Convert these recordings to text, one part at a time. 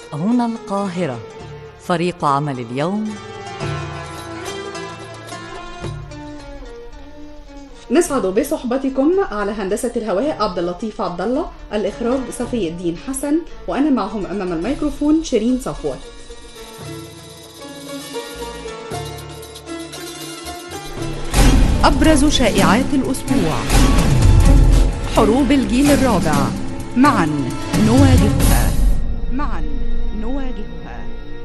هنا القاهرة فريق عمل اليوم نسعد بصحبتكم على هندسة الهواء عبد اللطيف عبد الله، الإخراج صفي الدين حسن، وأنا معهم أمام الميكروفون شيرين صفوت. أبرز شائعات الأسبوع حروب الجيل الرابع معا نواجهها معا نواجهها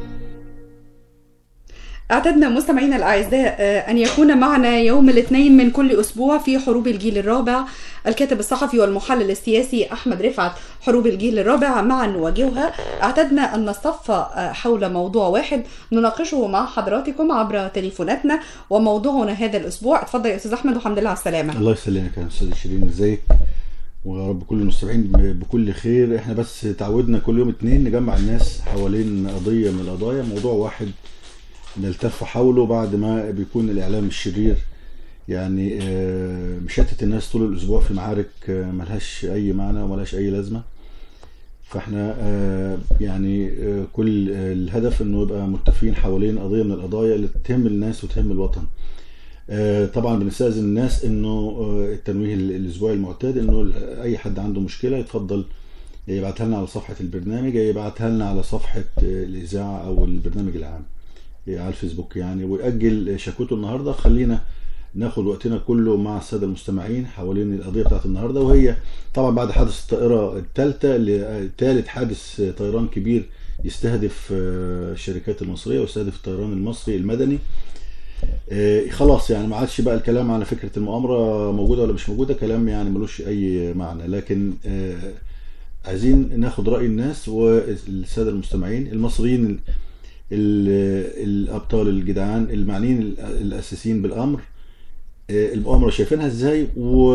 اعتدنا مستمعينا الأعزاء آه، أن يكون معنا يوم الاثنين من كل أسبوع في حروب الجيل الرابع الكاتب الصحفي والمحلل السياسي أحمد رفعت حروب الجيل الرابع معا نواجهها اعتدنا أن نصطف آه، حول موضوع واحد نناقشه مع حضراتكم عبر تليفوناتنا وموضوعنا هذا الأسبوع اتفضل يا أستاذ أحمد والحمد لله على السلامة الله يسلمك يا استاذ شيرين ازيك ويا رب كل المستمعين ب- بكل خير احنا بس تعودنا كل يوم اتنين نجمع الناس حوالين قضية من القضايا موضوع واحد نلتف حوله بعد ما بيكون الاعلام الشرير يعني آه، مشتت الناس طول الاسبوع في معارك آه، ملهاش اي معنى وملهاش اي لازمة فاحنا آه، يعني آه، كل آه، الهدف انه يبقى متفقين حوالين قضية من القضايا اللي تهم الناس وتهم الوطن آه، طبعا بنستاذن الناس انه آه، التنويه ال- الاسبوعي المعتاد انه ال- اي حد عنده مشكله يتفضل يبعتها لنا على صفحه البرنامج يا يبعتها لنا على صفحه آه، الاذاعه او البرنامج العام آه، على الفيسبوك يعني ويأجل شكوته النهارده خلينا ناخد وقتنا كله مع الساده المستمعين حوالين القضيه بتاعت النهارده وهي طبعا بعد حادث الطائره الثالثه ثالث حادث آه، طيران كبير يستهدف آه، الشركات المصريه ويستهدف الطيران المصري المدني آه، خلاص يعني ما عادش بقى الكلام على فكره المؤامره موجوده ولا مش موجوده كلام يعني ملوش اي معنى لكن آه، عايزين ناخد راي الناس والساده المستمعين المصريين ال- ال- الابطال الجدعان المعنيين ال- الاساسيين بالامر آه، المؤامره شايفينها ازاي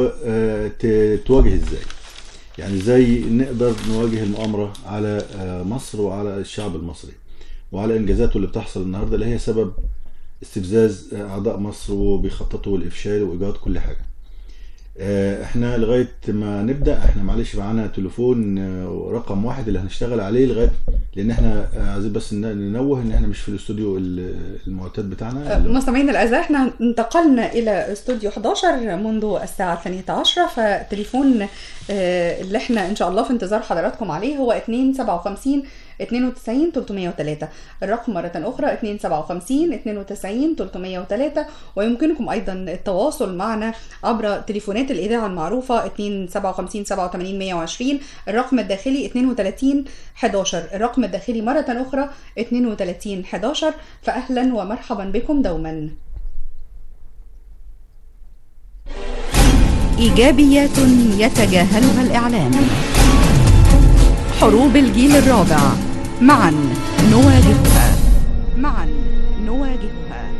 وتواجه ازاي يعني ازاي نقدر نواجه المؤامره على آه، مصر وعلى الشعب المصري وعلى انجازاته اللي بتحصل النهارده اللي هي سبب استفزاز اعضاء مصر وبيخططوا الافشال وايجاد كل حاجه آه، احنا لغايه ما نبدا احنا معلش معانا تليفون آه، رقم واحد اللي هنشتغل عليه لغايه لان احنا آه، عايزين بس ن- ننوه ان احنا مش في الاستوديو ال- المعتاد بتاعنا اللي هو- مستمعينا الاعزاء احنا انتقلنا الى استوديو 11 منذ الساعه الثانية عشرة فتليفون آه، اللي احنا ان شاء الله في انتظار حضراتكم عليه هو 257 92 303 الرقم مرة أخرى 257 92 303 ويمكنكم أيضا التواصل معنا عبر تليفونات الإذاعة المعروفة 257 87 120 الرقم الداخلي 32 11 الرقم الداخلي مرة أخرى 32 11 فأهلا ومرحبا بكم دوما إيجابيات يتجاهلها الإعلام حروب الجيل الرابع معا نواجهها معا نواجهها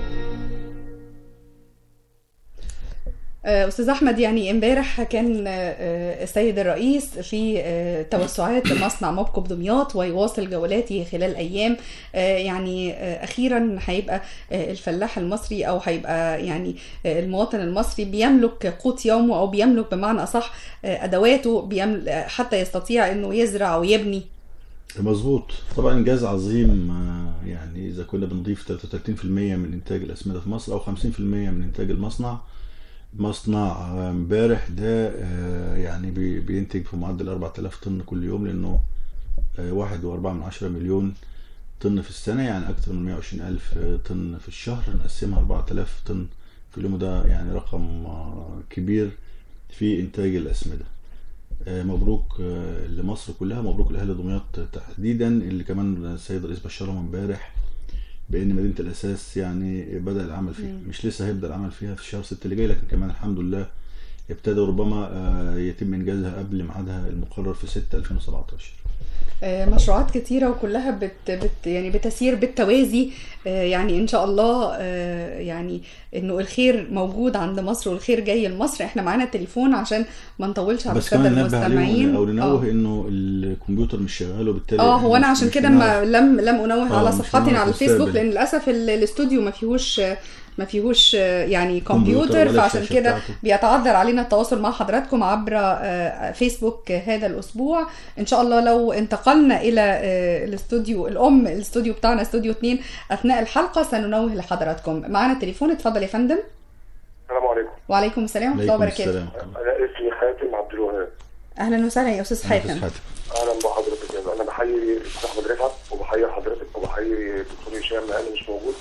آه، استاذ احمد يعني امبارح كان آه، السيد الرئيس في آه، توسعات مصنع موبكو بدمياط ويواصل جولاته خلال ايام آه، يعني آه، اخيرا هيبقى آه، الفلاح المصري او هيبقى يعني آه، المواطن المصري بيملك قوت يومه او بيملك بمعنى اصح آه، ادواته بيمل آه، حتى يستطيع انه يزرع ويبني مظبوط طبعا انجاز عظيم آه، يعني اذا كنا بنضيف 33% من انتاج الاسمده في مصر او 50% من انتاج المصنع مصنع آه، امبارح ده آه، يعني بي- بينتج في معدل 4000 طن كل يوم لانه آه، واحد وأربعة من عشرة مليون طن في السنة يعني أكثر من 120 ألف طن في الشهر نقسمها 4000 طن في اليوم ده يعني رقم آه، كبير في إنتاج الأسمدة آه، مبروك آه، لمصر كلها مبروك لأهل دمياط تحديدا اللي كمان السيد الرئيس بشرهم امبارح بان مدينه الاساس يعني بدا العمل فيها مم. مش لسه هيبدا العمل فيها في شهر 6 اللي جاي لكن كمان الحمد لله ابتدى وربما آه، يتم انجازها قبل ميعادها المقرر في 6 2017 آه، مشروعات كتيرة وكلها بت بت يعني بتسير بالتوازي آه، يعني إن شاء الله آه، يعني إنه الخير موجود عند مصر والخير جاي لمصر إحنا معانا تليفون عشان ما نطولش على بس السادة كمان ننبه المستمعين عليهم او ننوه آه. انه الكمبيوتر مش شغال وبالتالي اه إحنا هو انا مش- عشان مش كده هنعرف- ما لم لم انوه آه، على مش صفحتنا هنعرف على الفيسبوك نستقبل. لان للاسف ال- الاستوديو ما فيهوش ما فيهوش آه، يعني كمبيوتر كمبيوتر ولا فعشان الشاشة كده بتاعته. بيتعذر علينا التواصل مع حضراتكم عبر آه، فيسبوك هذا الاسبوع ان شاء الله لو انتقلنا الى آه، الاستوديو الام الاستوديو بتاعنا استوديو 2 اثناء الحلقه سننوه لحضراتكم معانا تليفون اتفضل يا فندم السلام عليكم وعليكم السلام ورحمه الله عليكم وبركاته السلام انا اسمي حاتم عبد الوهاب اهلا وسهلا يا استاذ أستاذ حاتم حاتم. اهلا بحضرتك يا انا بحيي الاستاذ احمد رفعت وبحيي حضرتك وبحيي الدكتور هشام لانه مش موجود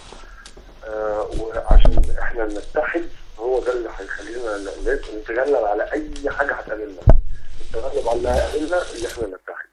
آه وعشان احنا نتحد هو ده اللي هيخلينا ن- نتغلب على اي حاجه هتقابلنا نتغلب على اللي هيقابلنا اللي احنا نتحد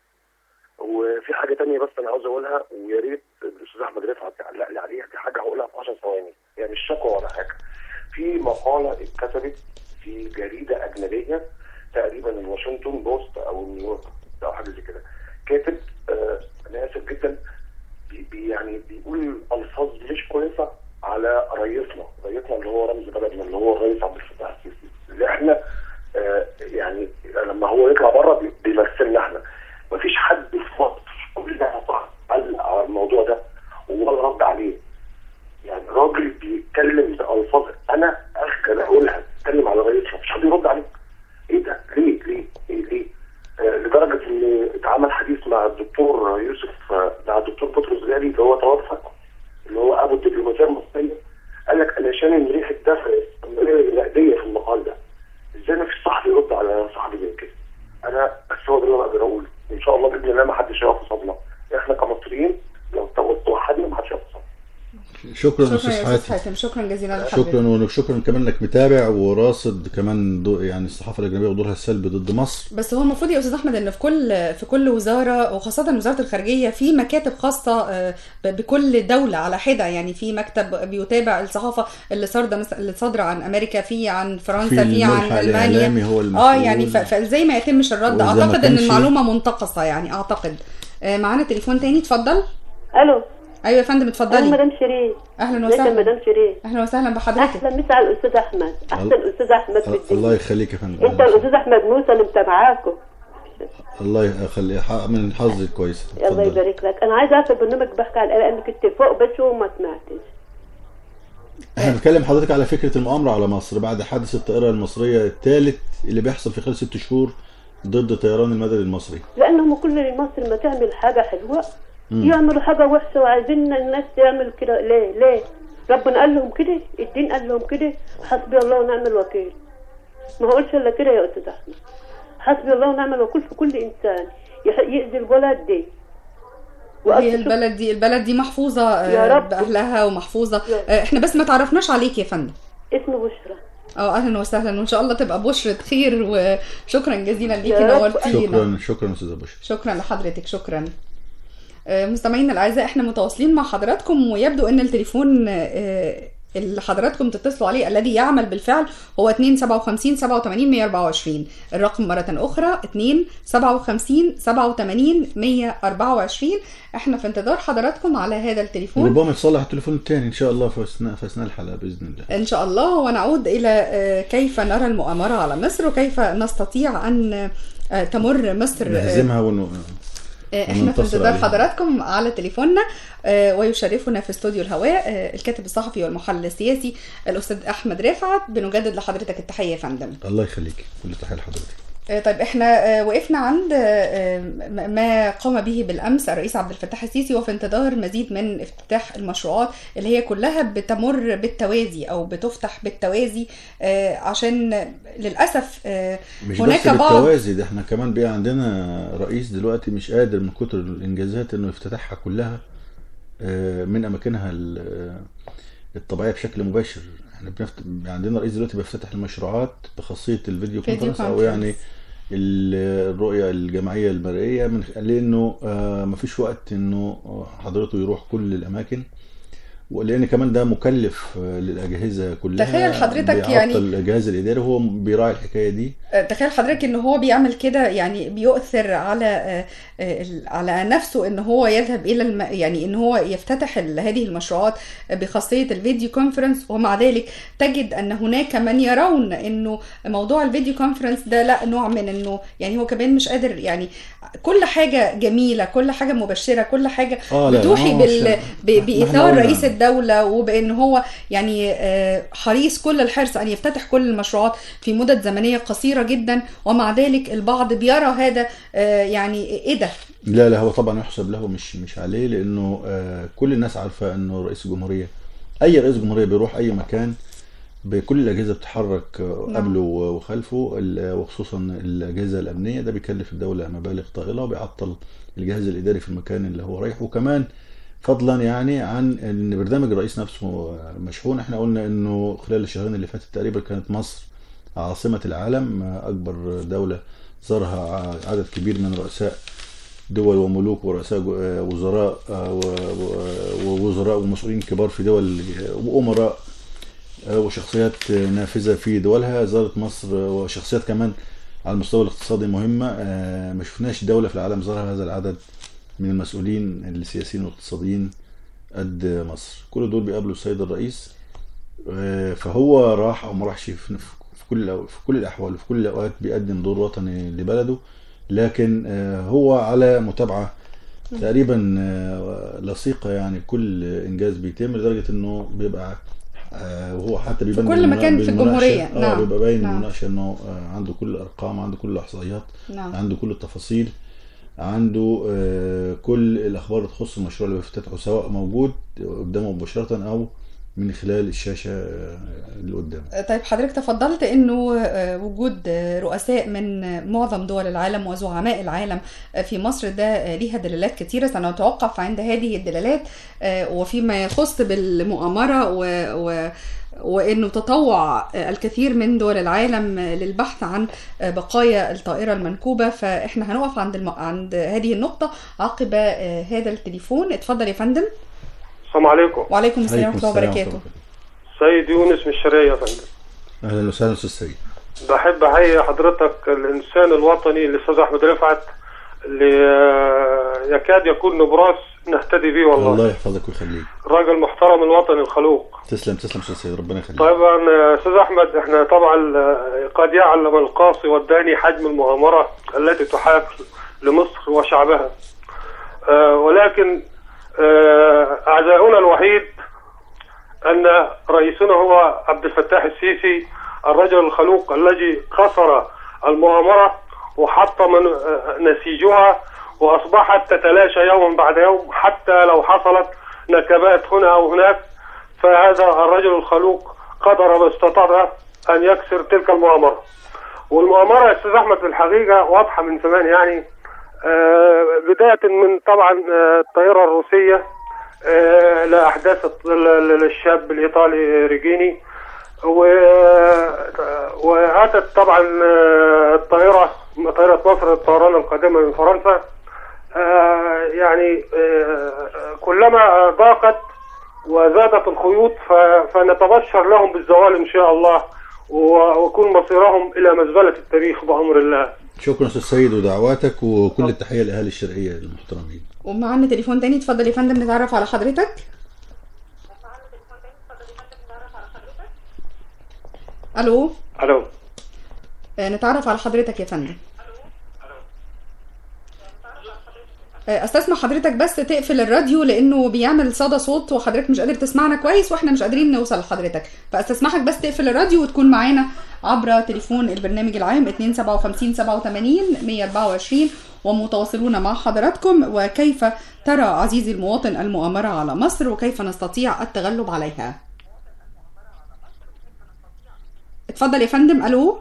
وفي حاجه تانية بس انا عاوز اقولها ويا ريت الاستاذ احمد رفعت يعلق لي عليها دي حاجه هقولها في 10 ثواني يعني مش شكوى ولا حاجه في مقاله اتكتبت في جريده اجنبيه تقريبا الواشنطن بوست او نيويورك او حاجه زي كده كاتب آه انا اسف جدا بي بي- يعني بيقول الفاظ مش كويسه على رئيسنا رئيسنا اللي هو رمز بلدنا اللي هو الرئيس عبد الفتاح السيسي اللي احنا آه يعني لما هو يطلع بره بي- بيمثلنا احنا مفيش حد في مصر كلها علق على الموضوع ده ولا رد عليه يعني راجل بيتكلم بألفاظ انا اخجل اقولها بيتكلم على رئيسنا مش حد يرد عليه ايه ده؟ ليه؟ ليه؟ إيه ليه؟ آه لدرجه ان اتعمل حديث مع الدكتور يوسف آه، مع الدكتور بطرس غالي اللي هو توفى اللي هو ابو الدبلوماسيه المصريه قال لك انا شامم ريحه دفع النقديه في المقال ده ازاي ما فيش صحفي يرد على صحفي زي كده؟ انا بس هو ده اللي انا اقدر اقوله ان شاء الله باذن الله ما حدش هيقف قصادنا احنا كمصريين لو توحدنا ما حدش هيقف قصادنا شكرا شكرا استاذ يا استاذ حاتم حاتم شكرا جزيلا لحضرتك شكرا وشكرا كمان انك متابع وراصد كمان دو يعني الصحافه الاجنبيه ودورها السلبي ضد مصر بس هو المفروض يا استاذ احمد ان في كل في كل وزاره وخاصه وزاره الخارجيه في مكاتب خاصه آه، ب- بكل دوله على حده يعني في مكتب بيتابع الصحافه اللي صادره مثلا اللي صادره عن امريكا في عن فرنسا في, عن الملحق المانيا الاعلامي هو المسؤول اه يعني ف- فازاي ما يتمش الرد وإذا ما اعتقد ان كانش- المعلومه منتقصه يعني اعتقد آه، معانا تليفون تاني اتفضل الو ايوه يا فندم انا اتفضلي مدام شيرين اهلا ازيك يا وسهلا مدام شيرين اهلا وسهلا بحضرتك احلى مسا على الاستاذ احمد احسن استاذ احمد في الله الدنيا يخليك يا فندم انت الاستاذ احمد موسى اللي متابعاكم الله يخلي ح- من حظي الكويس الله اتفضل. يبارك لك انا عايزه اعرف البرنامج بحكي على القلق انك كنت فوق بس وما سمعتش احنا بنتكلم حضرتك على فكره المؤامره على مصر بعد حادث الطائره المصريه الثالث اللي بيحصل في خلال ست شهور ضد الطيران المدني المصري لانهم كل مصر ما تعمل حاجه حلوه يعملوا حاجه وحشه وعايزين الناس تعمل كده ليه ليه ربنا قال لهم كده الدين قال لهم كده حسبي الله ونعم الوكيل ما هقولش الا كده يا استاذ احمد حسبي الله ونعم الوكيل في كل انسان يح- يأذي البلد دي هي وأكتر شغل- البلد دي البلد دي محفوظه آه، يا رب. باهلها ومحفوظه يا رب. آه، احنا بس ما تعرفناش عليك يا فندم اسمه بشرى اه اهلا وسهلا وان شاء الله تبقى بشرة خير وشكرا جزيلا ليكي يا رب. نورتينا شكرا شكرا استاذ بشر شكرا لحضرتك شكرا آه، مستمعينا الاعزاء احنا متواصلين مع حضراتكم ويبدو ان التليفون آه، اللي حضراتكم تتصلوا عليه الذي يعمل بالفعل هو 257 87 124 الرقم مرة أخرى 257 87 124 احنا في انتظار حضراتكم على هذا التليفون ربما يتصلح التليفون الثاني ان شاء الله في اثناء في اثناء الحلقه باذن الله إن شاء الله ونعود إلى آه، كيف نرى المؤامرة على مصر وكيف نستطيع أن آه، تمر مصر آه، نهزمها ون... آه، احنا في وننتصر انتظار عليها. حضراتكم على تليفوننا آه، ويشرفنا في استوديو الهواء آه، الكاتب الصحفي والمحلل السياسي الأستاذ أحمد رفعت بنجدد لحضرتك التحية يا فندم الله يخليك كل تحيه لحضرتك آه، طيب احنا آه، وقفنا عند آه، آه، ما قام به بالامس الرئيس عبد الفتاح السيسي وفي انتظار مزيد من افتتاح المشروعات اللي هي كلها بتمر بالتوازي او بتفتح بالتوازي آه، عشان للاسف آه، مش هناك بس بعض بالتوازي ده احنا كمان بقى عندنا رئيس دلوقتي مش قادر من كتر الانجازات انه يفتتحها كلها آه، من اماكنها ال- آه، الطبيعيه بشكل مباشر احنا بنفت... عندنا رئيس دلوقتي بيفتتح المشروعات بخاصيه الفيديو فيديو كونفرنس او كونفرنس. يعني ال- الرؤيه الجماعيه المرئيه من لانه آه، مفيش وقت انه حضرته يروح كل الاماكن ولان كمان ده مكلف آه، للاجهزه كلها تخيل حضرتك بيعطل يعني- الجهاز الاداري هو بيراعي الحكايه دي تخيل حضرتك ان هو بيعمل كده يعني بيؤثر على آه، آه، ال- على نفسه ان هو يذهب الى الم... يعني ان هو يفتتح ال- هذه المشروعات بخاصيه الفيديو كونفرنس ومع ذلك تجد ان هناك من يرون انه موضوع الفيديو كونفرنس ده لا نوع من انه يعني هو كمان مش قادر يعني كل حاجه جميله كل حاجه مبشره كل حاجه اه لا بتوحي آه، بال... عشان- ب... ما إحنا بايثار قلنا- رئيس الدولة وبأن هو يعني آه، حريص كل الحرص أن يفتتح كل المشروعات في مدة زمنية قصيرة جدا ومع ذلك البعض بيرى هذا آه، يعني إيه ده لا لا هو طبعا يحسب له مش مش عليه لانه آه، كل الناس عارفه انه رئيس الجمهوريه اي رئيس جمهوريه بيروح اي مكان بكل الاجهزه بتتحرك آه، نعم. قبله وخلفه ال- وخصوصا الاجهزه الامنيه ده بيكلف الدوله مبالغ طائله وبيعطل الجهاز الاداري في المكان اللي هو رايح وكمان فضلا يعني عن ان برنامج الرئيس نفسه مشحون احنا قلنا انه خلال الشهرين اللي فاتت تقريبا كانت مصر عاصمه العالم آه، اكبر دوله زارها ع- عدد كبير من رؤساء دول وملوك ورؤساء جو- آه، وزراء آه، و- و- ووزراء ومسؤولين كبار في دول آه، وامراء آه، وشخصيات آه، نافذه في دولها زارت مصر آه، وشخصيات كمان على المستوى الاقتصادي مهمه آه، ما شفناش دوله في العالم زارها هذا العدد من المسؤولين السياسيين والاقتصاديين قد مصر كل دول بيقابلوا السيد الرئيس آه، فهو راح او ما راحش في في كل الأو- في كل الاحوال وفي كل الاوقات بيقدم دور وطني لبلده لكن آه، هو على متابعه تقريبا آه، لصيقه يعني كل انجاز بيتم لدرجه انه بيبقى آه، وهو حتى بيبان في كل بالمنا- مكان في بالمناقشة- الجمهورية. اه نعم. بيبقى باين نعم. المناقشه انه آه، عنده كل الارقام عنده كل الاحصائيات نعم عنده كل التفاصيل عنده آه، كل الاخبار اللي تخص المشروع اللي بيفتتحه سواء موجود قدامه مباشره او من خلال الشاشه آه، اللي قدامه طيب حضرتك تفضلت انه آه، وجود آه، رؤساء من آه، معظم دول العالم وزعماء العالم آه، في مصر ده آه، ليها دلالات كثيره سنتوقف عند هذه الدلالات آه، وفيما يخص بالمؤامره و, و وانه تطوع آه، الكثير من دول العالم آه، للبحث عن آه، بقايا الطائره المنكوبه فاحنا هنقف عند الم... عند هذه النقطه عقب آه، هذا التليفون اتفضل يا فندم السلام عليكم وعليكم السلام عليكم ورحمه الله السلام وبركاته ورحمة سيد يونس من الشرقية يا فندم الله. اهلا وسهلا استاذ سيد بحب احيي حضرتك الانسان الوطني الاستاذ احمد رفعت اللي آه، يكاد يكون نبراس نهتدي به والله الله يحفظك ويخليك راجل محترم الوطني الخلوق تسلم تسلم استاذ سيد ربنا يخليك طبعا آه، استاذ احمد احنا طبعا آه، قد يعلم القاصي والداني حجم المؤامره التي تحاك لمصر وشعبها آه، ولكن آه، اعزاؤنا الوحيد ان رئيسنا هو عبد الفتاح السيسي الرجل الخلوق الذي كسر المؤامره وحطم آه، نسيجها واصبحت تتلاشى يوما بعد يوم حتى لو حصلت نكبات هنا او هناك فهذا الرجل الخلوق قدر ما استطاع ان يكسر تلك المؤامره. والمؤامره يا استاذ احمد في الحقيقه واضحه من زمان يعني آه، بدايه من طبعا آه، الطائره الروسيه آه، لاحداث الط- ل- ل- للشاب الايطالي ريجيني و- واتت طبعا آه، الطائره طائره مصر الطيران القادمه من فرنسا آه، يعني آه، كلما ضاقت وزادت الخيوط ف- فنتبشر لهم بالزوال ان شاء الله و- ويكون مصيرهم الى مزبله التاريخ بامر الله. شكرا استاذ سيد ودعواتك وكل التحيه لاهالي الشرقيه المحترمين ومعنا تليفون تاني اتفضل يا فندم نتعرف على حضرتك الو الو آه، نتعرف على حضرتك يا فندم آه، استسمح حضرتك بس تقفل الراديو لانه بيعمل صدى صوت وحضرتك مش قادر تسمعنا كويس واحنا مش قادرين نوصل لحضرتك فاستسمحك بس تقفل الراديو وتكون معانا عبر تليفون البرنامج العام 257 87 124 ومتواصلون مع حضراتكم وكيف ترى عزيزي المواطن المؤامرة على مصر وكيف نستطيع التغلب عليها اتفضل يا فندم الو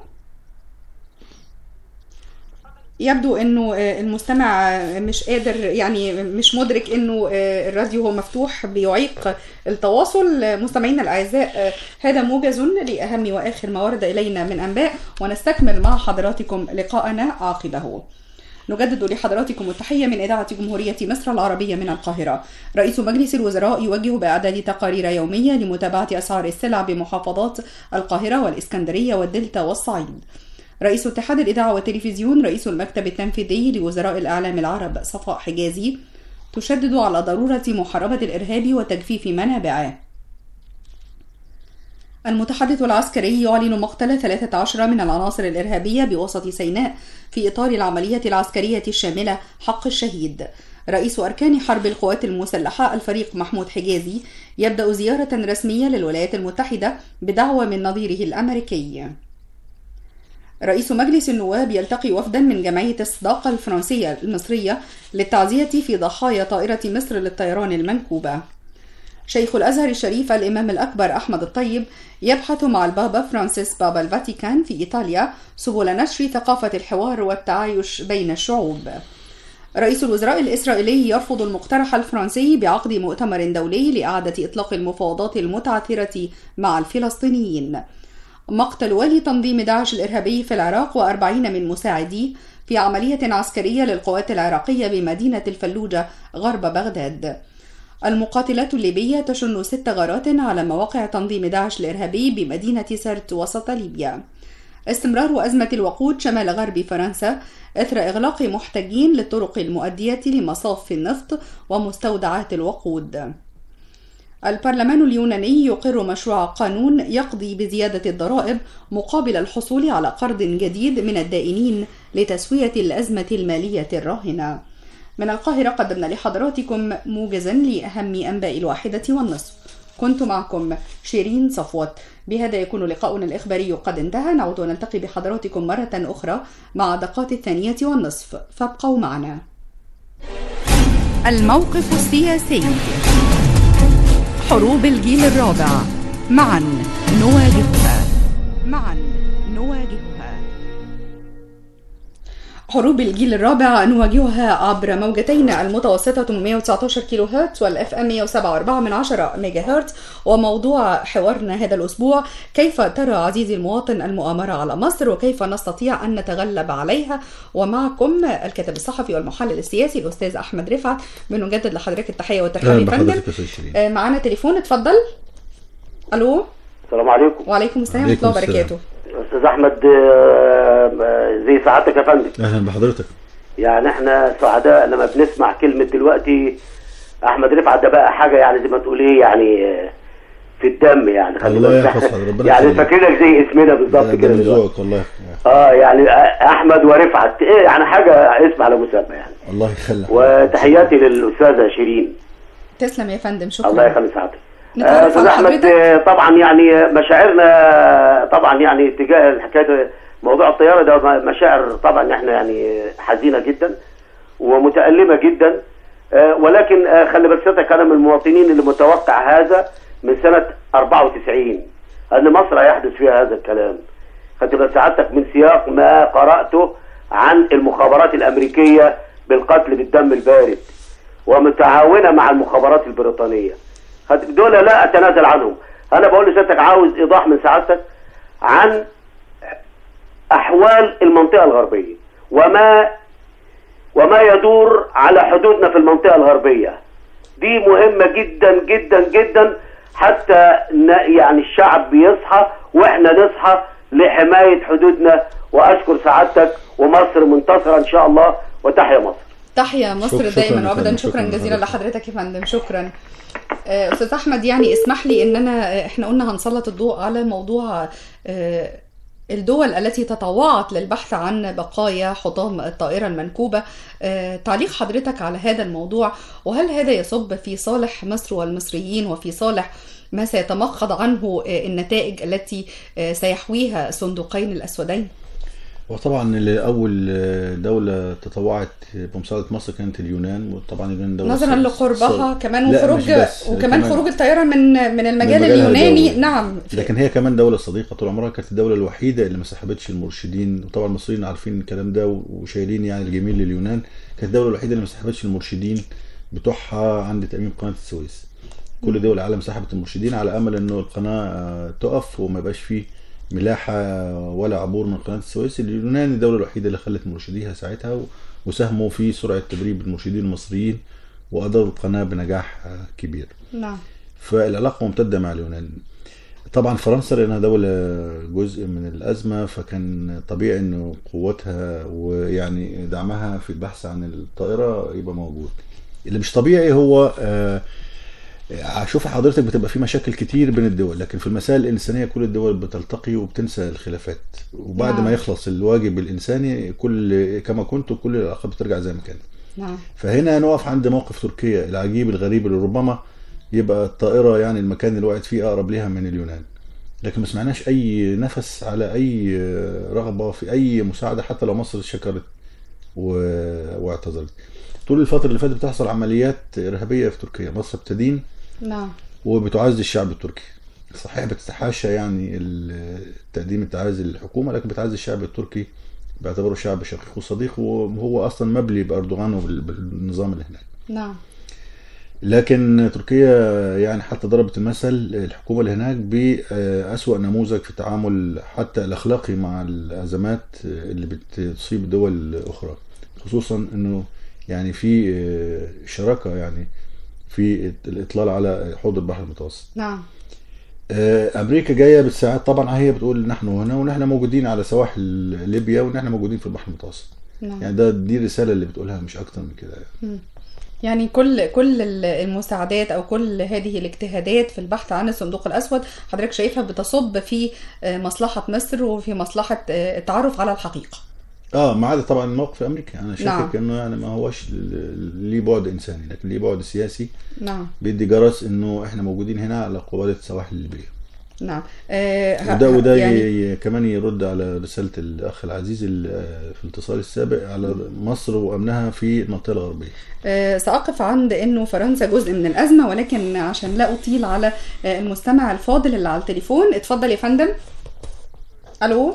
يبدو انه آه، المستمع آه، مش قادر يعني مش مدرك انه آه، الراديو هو مفتوح بيعيق التواصل آه، مستمعينا الاعزاء آه، هذا موجز لاهم واخر ما ورد الينا من انباء ونستكمل مع حضراتكم لقاءنا عقبه نجدد لحضراتكم التحية من إذاعة جمهورية مصر العربية من القاهرة رئيس مجلس الوزراء يوجه بإعداد تقارير يومية لمتابعة أسعار السلع بمحافظات القاهرة والإسكندرية والدلتا والصعيد رئيس اتحاد الإذاعة والتلفزيون رئيس المكتب التنفيذي لوزراء الإعلام العرب صفاء حجازي تشدد على ضرورة محاربة الإرهاب وتجفيف منابعه المتحدث العسكري يعلن مقتل 13 من العناصر الإرهابية بوسط سيناء في إطار العملية العسكرية الشاملة حق الشهيد رئيس أركان حرب القوات المسلحة الفريق محمود حجازي يبدأ زيارة رسمية للولايات المتحدة بدعوة من نظيره الأمريكي رئيس مجلس النواب يلتقي وفدا من جمعية الصداقة الفرنسية المصرية للتعزية في ضحايا طائرة مصر للطيران المنكوبة شيخ الأزهر الشريف الإمام الأكبر أحمد الطيب يبحث مع البابا فرانسيس بابا الفاتيكان في إيطاليا سبل نشر ثقافة الحوار والتعايش بين الشعوب رئيس الوزراء الإسرائيلي يرفض المقترح الفرنسي بعقد مؤتمر دولي لإعادة إطلاق المفاوضات المتعثرة مع الفلسطينيين مقتل والي تنظيم داعش الإرهابي في العراق وأربعين من مساعديه في عملية عسكرية للقوات العراقية بمدينة الفلوجة غرب بغداد المقاتلات الليبية تشن ست غارات على مواقع تنظيم داعش الإرهابي بمدينة سرت وسط ليبيا استمرار أزمة الوقود شمال غرب فرنسا إثر إغلاق محتجين للطرق المؤدية لمصاف النفط ومستودعات الوقود البرلمان اليوناني يقر مشروع قانون يقضي بزيادة الضرائب مقابل الحصول على قرض جديد من الدائنين لتسوية الأزمة المالية الراهنة. من القاهرة قدمنا لحضراتكم موجزا لأهم أنباء الواحدة والنصف. كنت معكم شيرين صفوت بهذا يكون لقاؤنا الإخباري قد انتهى نعود ونلتقي بحضراتكم مرة أخرى مع دقات الثانية والنصف فابقوا معنا الموقف السياسي حروب الجيل الرابع معا نواجهها معا نواجهها حروب الجيل الرابع نواجهها عبر موجتين المتوسطة 819 كيلو هرتز والاف ام 107.4 من عشرة ميجا هرتز وموضوع حوارنا هذا الأسبوع كيف ترى عزيزي المواطن المؤامرة على مصر وكيف نستطيع أن نتغلب عليها ومعكم الكاتب الصحفي والمحلل السياسي الأستاذ أحمد رفعت بنجدد لحضرتك التحية والترحيب اهلا يا فندم بحضرتك يا استاذ شيرين آه، معانا تليفون اتفضل ألو السلام عليكم وعليكم السلام ورحمة عليكم الله وبركاته استاذ احمد آه، آه، زي سعادتك يا فندم اهلا بحضرتك يعني احنا سعداء لما بنسمع كلمه دلوقتي احمد رفعت ده بقى حاجه يعني زي ما تقول ايه يعني آه، في الدم يعني خلي الله بالك. يحفظ حضرتك، ربنا يعني يخليك. فاكرينك زي اسمنا ده بالظبط ده كده من دلوقتي ذوقك الله اه يعني آه، احمد ورفعت ايه يعني حاجه اسم على مسمى يعني الله يخليك وتحياتي للاستاذه شيرين تسلم يا فندم شكرا الله يخلي سعادتك نتعرف آه، استاذ على احمد حضرتك. آه، طبعا يعني مشاعرنا طبعا يعني تجاه الحكايه موضوع الطياره ده مشاعر طبعا احنا يعني حزينه جدا ومتالمه جدا آه، ولكن آه، خلي بالك سيادتك انا من المواطنين اللي متوقع هذا من سنه 94 ان مصر هيحدث فيها هذا الكلام خدت بال سعادتك من سياق ما قراته عن المخابرات الامريكيه بالقتل بالدم البارد ومتعاونه مع المخابرات البريطانيه خدت- دول لا اتنازل عنهم انا بقول لسيادتك عاوز ايضاح من سعادتك عن احوال المنطقه الغربيه وما وما يدور على حدودنا في المنطقه الغربيه دي مهمه جدا جدا جدا حتى ن- يعني الشعب يصحى واحنا نصحى لحمايه حدودنا واشكر سعادتك ومصر منتصره ان شاء الله وتحيا مصر تحيا مصر شكراً دايما يا وابدا فندم، شكرا شكراً جزيلا لحضرتك. لحضرتك يا فندم شكرا آه، استاذ احمد يعني اسمح لي ان انا آه، احنا قلنا هنسلط الضوء على موضوع آه، الدول التي تطوعت للبحث عن بقايا حطام الطائرة المنكوبة آه، تعليق حضرتك على هذا الموضوع وهل هذا يصب في صالح مصر والمصريين وفي صالح ما سيتمخض عنه آه، النتائج التي آه، سيحويها الصندوقين الأسودين وطبعا اللي اول دولة تطوعت بمساعدة مصر كانت اليونان وطبعا اليونان دولة نظرا ص- لقربها ص- كمان لا، وخروج مش بس، وكمان كمان- خروج الطياره من من المجال مجالها اليوناني الدولي. نعم لكن هي كمان دولة صديقة طول عمرها كانت الدولة الوحيدة اللي ما سحبتش المرشدين وطبعا المصريين عارفين الكلام ده وشايلين يعني الجميل لليونان كانت الدولة الوحيدة اللي ما سحبتش المرشدين بتوعها عند تأميم قناة السويس كل دول العالم سحبت المرشدين على امل انه القناة آه، تقف وما يبقاش فيه ملاحة ولا عبور من قناة السويس اليونان الدولة الوحيدة اللي خلت مرشديها ساعتها و- وساهموا في سرعة تدريب المرشدين المصريين وأداروا القناة بنجاح آه، كبير نعم فالعلاقة ممتدة مع اليونان طبعا فرنسا لأنها دولة جزء من الأزمة فكان طبيعي أنه قوتها ويعني دعمها في البحث عن الطائرة يبقى موجود اللي مش طبيعي هو آه، هشوف حضرتك بتبقى في مشاكل كتير بين الدول لكن في المسائل الإنسانية كل الدول بتلتقي وبتنسى الخلافات وبعد نعم. ما يخلص الواجب الإنساني كل كما كنت كل العلاقات بترجع زي ما كانت نعم فهنا نقف عند موقف تركيا العجيب الغريب اللي ربما يبقى الطائره يعني المكان اللي وقعت فيه اقرب ليها من اليونان لكن ما سمعناش اي نفس على اي رغبه في اي مساعده حتى لو مصر شكرت و- واعتذرت طول الفتره اللي فاتت بتحصل عمليات ارهابيه في تركيا مصر بتدين نعم وبتعزي الشعب التركي صحيح بتتحاشى يعني ال- تقديم التعازي للحكومه لكن بتعزي الشعب التركي باعتباره شعب شقيق وصديق وهو اصلا مبلي باردوغان وبالنظام اللي هناك نعم لكن تركيا يعني حتى ضربت المثل الحكومة اللي هناك بأسوأ نموذج في التعامل حتى الأخلاقي مع الأزمات اللي بتصيب دول أخرى خصوصا أنه يعني في شراكة يعني في الإطلال على حوض البحر المتوسط نعم أمريكا جاية بتساعد طبعا هي بتقول نحن هنا ونحن موجودين على سواحل ليبيا ونحن موجودين في البحر المتوسط نعم يعني ده دي الرسالة اللي بتقولها مش أكتر من كده يعني. يعني كل كل ال- المساعدات او كل هذه الاجتهادات في البحث عن الصندوق الاسود حضرتك شايفها بتصب في آه، مصلحه مصر وفي مصلحه آه، التعرف على الحقيقه اه ما عدا طبعا موقف امريكا انا شاكك نعم. انه يعني ما هوش ل- ليه بعد انساني لكن ليه بعد سياسي نعم بيدي جرس انه احنا موجودين هنا على قبالة سواحل ليبيا نعم آه، ه- وده ه- وده يعني يعني كمان يرد على رسالة الاخ العزيز ال- آه، في الاتصال السابق على مصر وامنها في المنطقة الغربية آه، سأقف عند أنه فرنسا جزء من الأزمة ولكن عشان لا أطيل على آه، المستمع الفاضل اللي على التليفون اتفضل يا فندم ألو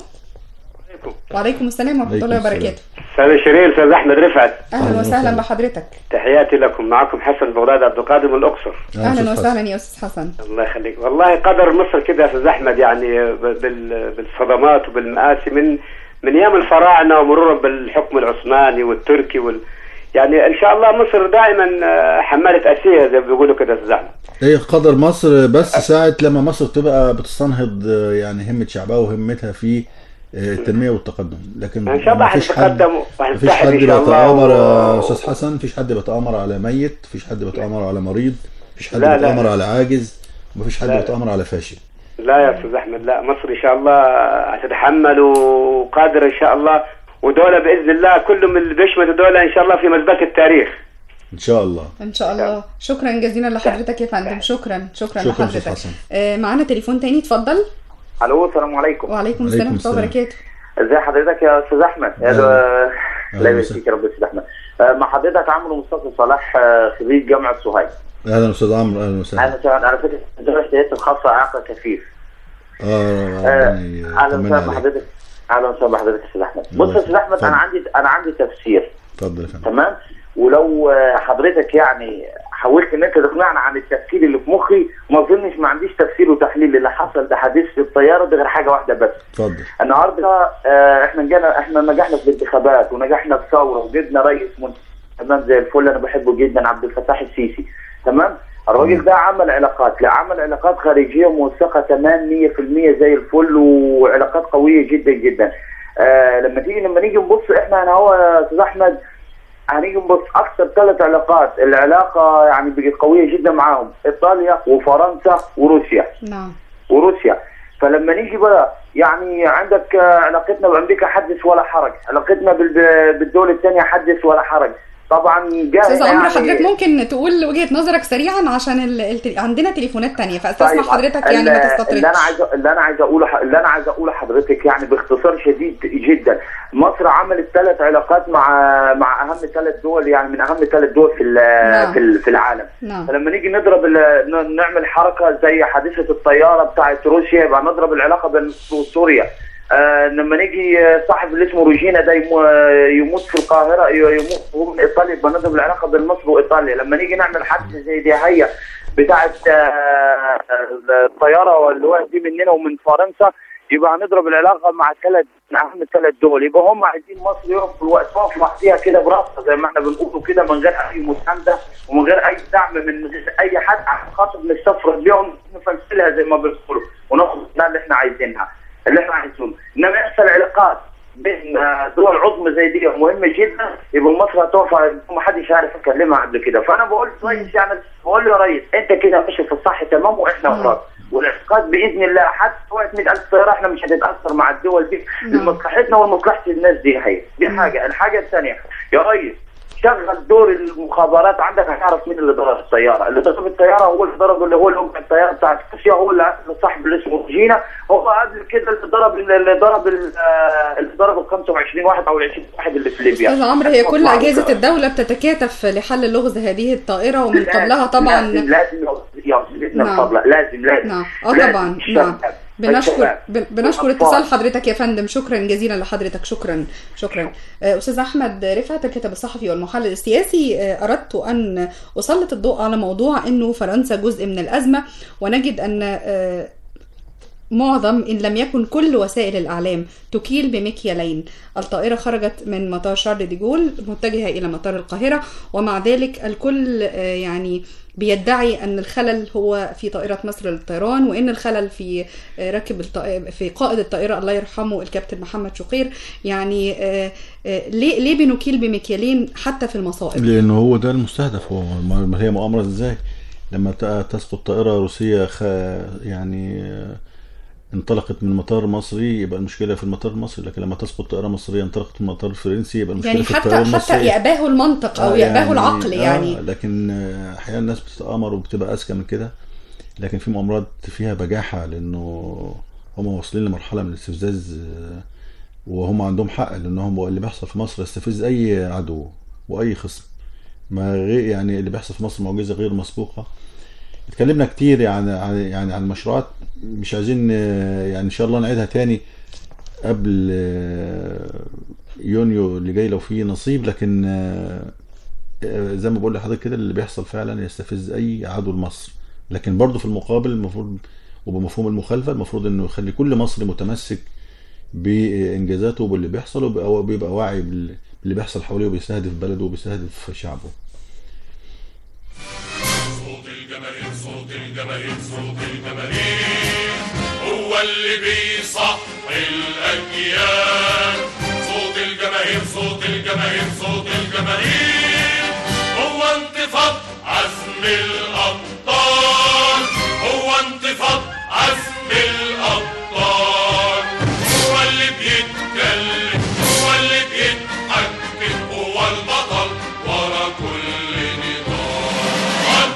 وعليكم السلام ورحمة عليكم الله السلام. وبركاته استاذ شيرين استاذ احمد رفعت أهلا أهلا وسهلا وسهلا. بحضرتك تحياتي لكم معكم حسن بغداد عبد القادر من الاقصر أهلا أستاذ حسن. وسهلا يا أستاذ حسن الله يخليك والله قدر مصر كده يا استاذ احمد يعني ب- بال- بالصدمات وبالمآسي من من ايام الفراعنه ومرورا بالحكم العثماني والتركي وال يعني ان شاء الله مصر دائما آه، حماله اسيه زي ما بيقولوا كده يا استاذ احمد هي قدر مصر بس ساعة لما مصر تبقى بتستنهض آه، يعني همة شعبها وهمتها في آه، التنمية والتقدم لكن ان شاء الله مفيش حد هنتقدم مفيش وهنتحد حد ان شاء الله بيتآمر يا و- استاذ حسن مفيش حد بيتآمر على ميت مفيش حد بيتآمر على مريض مفيش حد لا، لا. بيتآمر على عاجز مفيش حد لا. بيتآمر على فاشل لا يا استاذ احمد لا مصر ان شاء الله هتتحمل وقادر ان شاء الله ودولة باذن الله كل من اللي بيشمت دولة ان شاء الله في مزبلة التاريخ ان شاء الله إن شاء الله شكرا جزيلا لحضرتك يا فندم شكرا شكرا شكرا أستاذ لحضرتك حسن. آه، معانا تليفون تاني اتفضل الو السلام عليكم وعليكم السلام ورحمة الله السلام. وبركاته ازي حضرتك يا استاذ احمد أهلا. الله أهلا يبارك وسهلا. فيك يا رب يا استاذ احمد آه، مع حضرتك عمرو مصطفى صلاح آه، خريج جامعه سوهاج اهلا استاذ عمرو اهلا وسهلا انا سمعت على فكره ذوي الاحتياجات الخاصه اعاقه كفيف اه آه، ربنا اهلا يطمن وسهلا عليك بحضرتك اهلا وسهلا بحضرتك يا استاذ احمد الله بص يا استاذ احمد اتفضل. انا عندي انا عندي تفسير اتفضل يا فندم تمام ولو آه، حضرتك يعني حاولت ان انت تقنعني عن التفكير اللي في مخي ما اظنش ما عنديش تفسير وتحليل اللي حصل ده حديث في الطياره ده غير حاجه واحده بس اتفضل النهارده آه، احنا نجحنا احنا نجحنا في الانتخابات ونجحنا في ثوره وجبنا رئيس منتخب تمام زي الفل انا بحبه جدا عبد الفتاح السيسي تمام الراجل ده عمل علاقات لا عمل علاقات خارجيه موثقه تمام 100% زي الفل وعلاقات قويه جدا جدا آه لما تيجي لما نيجي نبص احنا انا هو يا استاذ احمد هنيجي نبص اكثر ثلاث علاقات العلاقه يعني بقت قويه جدا معاهم ايطاليا وفرنسا وروسيا نعم وروسيا فلما نيجي بقى يعني عندك آه، علاقتنا بامريكا حدث ولا حرج علاقتنا بال- بالدول الثانيه حدث ولا حرج طبعا جاء استاذ هنا عمرو يعني- حضرتك ممكن تقول وجهة نظرك سريعا عشان ال... التل... عندنا تليفونات تانية فاستسمح حضرتك يعني ما اللي تستطردش اللي انا عايز اللي انا عايز اقوله اللي انا عايز اقوله لحضرتك يعني باختصار شديد جدا مصر عملت ثلاث علاقات مع مع اهم ثلاث دول يعني من اهم ثلاث دول في ال- نعم. في ال- في العالم نعم فلما نيجي نضرب ال- ن- نعمل حركه زي حادثه الطياره بتاعت روسيا يبقى نضرب العلاقه بين مصر وسوريا آه لما نيجي آه، صاحب اللي اسمه روجينا ده يمو- آه، يموت في القاهره ي- يموت هو من ايطاليا يبقى نضرب العلاقه بين مصر وايطاليا لما نيجي نعمل حادثه زي دي هي بتاعت آه، آه، الطياره واللي وقعت دي مننا ومن فرنسا يبقى هنضرب العلاقه مع ثلاث مع اهم ثلاث دول يبقى هم عايزين مصر يقف في الوقت تقف لوحديها كده براسها زي ما احنا بنقوله كده من غير اي مسانده ومن غير اي دعم من غير اي حد عشان خاطر نستفرد بيهم نفلسلها زي ما بنقولوا وناخد منها اللي احنا عايزينها اللي احنا عايزينه انما يحصل علاقات بين آه، دول عظمى زي دي مهمه جدا يبقى مصر هتقف ما حدش عارف يكلمها قبل كده فانا بقول ريس يعني بقول له يا ريس انت كده ماشي في الصح تمام واحنا مم. وراك والعلاقات باذن الله حتى وقت 100000 طياره احنا مش هنتاثر مع الدول دي نعم. لمصلحتنا ولمصلحه الناس دي هي دي مم. حاجه الحاجه الثانيه يا ريس شغل دور المخابرات عندك هتعرف مين اللي ضرب الطياره، اللي ضرب الطياره هو اللي ضرب اللي هو اللي هم الطياره بتاعت روسيا هو اللي صاحب اللي اسمه جينا هو قبل كده اللي ضرب اللي ضرب ال- آه، اللي ضرب ال 25 واحد او ال 20 واحد اللي في ليبيا. استاذ عمرو هي كل معروف. اجهزه الدوله بتتكاتف لحل لغز هذه الطائره ومن قبلها طبعا لازم لازم يا سيدنا نعم. الفضل لازم لازم نعم اه لازم طبعا الشباب، نعم بنشكر الشباب، بن- بنشكر والأطفال. اتصال حضرتك يا فندم شكرا جزيلا لحضرتك شكرا شكرا آه، استاذ احمد رفعت الكاتب الصحفي والمحلل السياسي آه، اردت ان اسلط الضوء على موضوع انه فرنسا جزء من الازمه ونجد ان آه، معظم إن لم يكن كل وسائل الإعلام تكيل بمكيالين الطائرة خرجت من مطار شارل دي جول متجهة إلى مطار القاهرة ومع ذلك الكل آه، يعني بيدعي أن الخلل هو في طائرة مصر للطيران وأن الخلل في آه، راكب الطائرة في قائد الطائرة الله يرحمه الكابتن محمد شقير يعني آه، آه، ليه ليه بنكيل بمكيالين حتى في المصائب لانه هو ده المستهدف هو ما ما هي مؤامره ازاي لما ت- تسقط طائره روسيه خ... يعني آه، انطلقت من مطار مصري يبقى المشكله في المطار المصري لكن لما تسقط طائره مصريه انطلقت من مطار فرنسي يبقى المشكله يعني في حتى الطائره حتى المصريه يأباه المنطق أو آه، يأباه العقل يعني آه لكن آه، احيانا الناس بتتامر وبتبقى اذكى من كده لكن في مؤامرات فيها بجاحه لانه هم واصلين لمرحله من الاستفزاز آه، وهم عندهم حق لانهم اللي بيحصل في مصر يستفز اي عدو واي خصم ما غير يعني اللي بيحصل في مصر معجزه غير مسبوقه اتكلمنا كتير يعني عن يعني عن المشروعات مش عايزين آه، يعني ان شاء الله نعيدها تاني قبل آه، يونيو اللي جاي لو في نصيب لكن آه، آه، زي ما بقول لحضرتك كده اللي بيحصل فعلا يستفز اي عدو لمصر لكن برضه في المقابل المفروض وبمفهوم المخالفه المفروض انه يخلي كل مصري متمسك بانجازاته وباللي بيحصل وبيبقى بيبقى واعي بال- باللي بيحصل حواليه وبيستهدف بلده وبيستهدف شعبه صوت الجماهير صوت الجماهير صوت الجماهير هو اللي بيصحي الأجيال صوت الجماهير صوت الجماهير صوت الجماهير هو انتفاض عزم الأبطال هو انتفاض عزم الأبطال هو اللي بيتكلم هو اللي بيتحكم هو البطل ورا كل نضال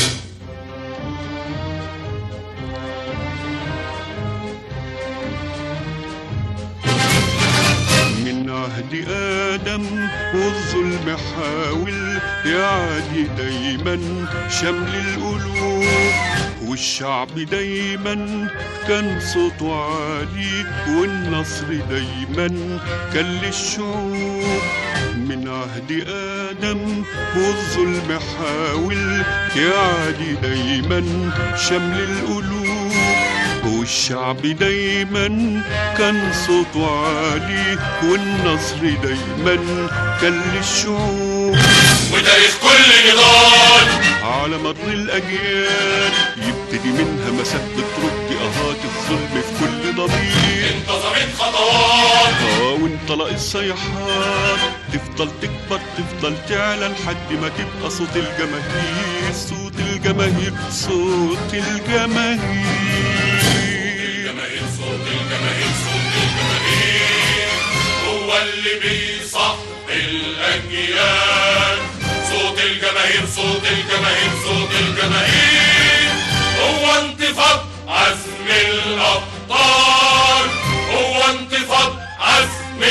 من عهد آدم والظلم حاول يعادي دايما شمل القلوب والشعب دايما كان صوته عالي والنصر دايما كان للشعوب من عهد آدم والظلم حاول يعادي دايما شمل القلوب والشعب دايما كان صوته عالي والنصر دايما كان للشعوب وتاريخ كل نضال على مر الأجيال يبتدي منها مسافة ترد أهات الظلم في كل ضمير انتظمت خطوات اه وانطلق الصيحات تفضل تكبر تفضل تعلى لحد ما تبقى صوت الجماهير صوت الجماهير صوت الجماهير الجماهير صوت الجماهير صوت الجماهير هو اللي بيصحي الأجيال صوت الجماهير صوت الجماهير صوت الجماهير هو انتفاض عزم الأبطال هو انتفاض عزم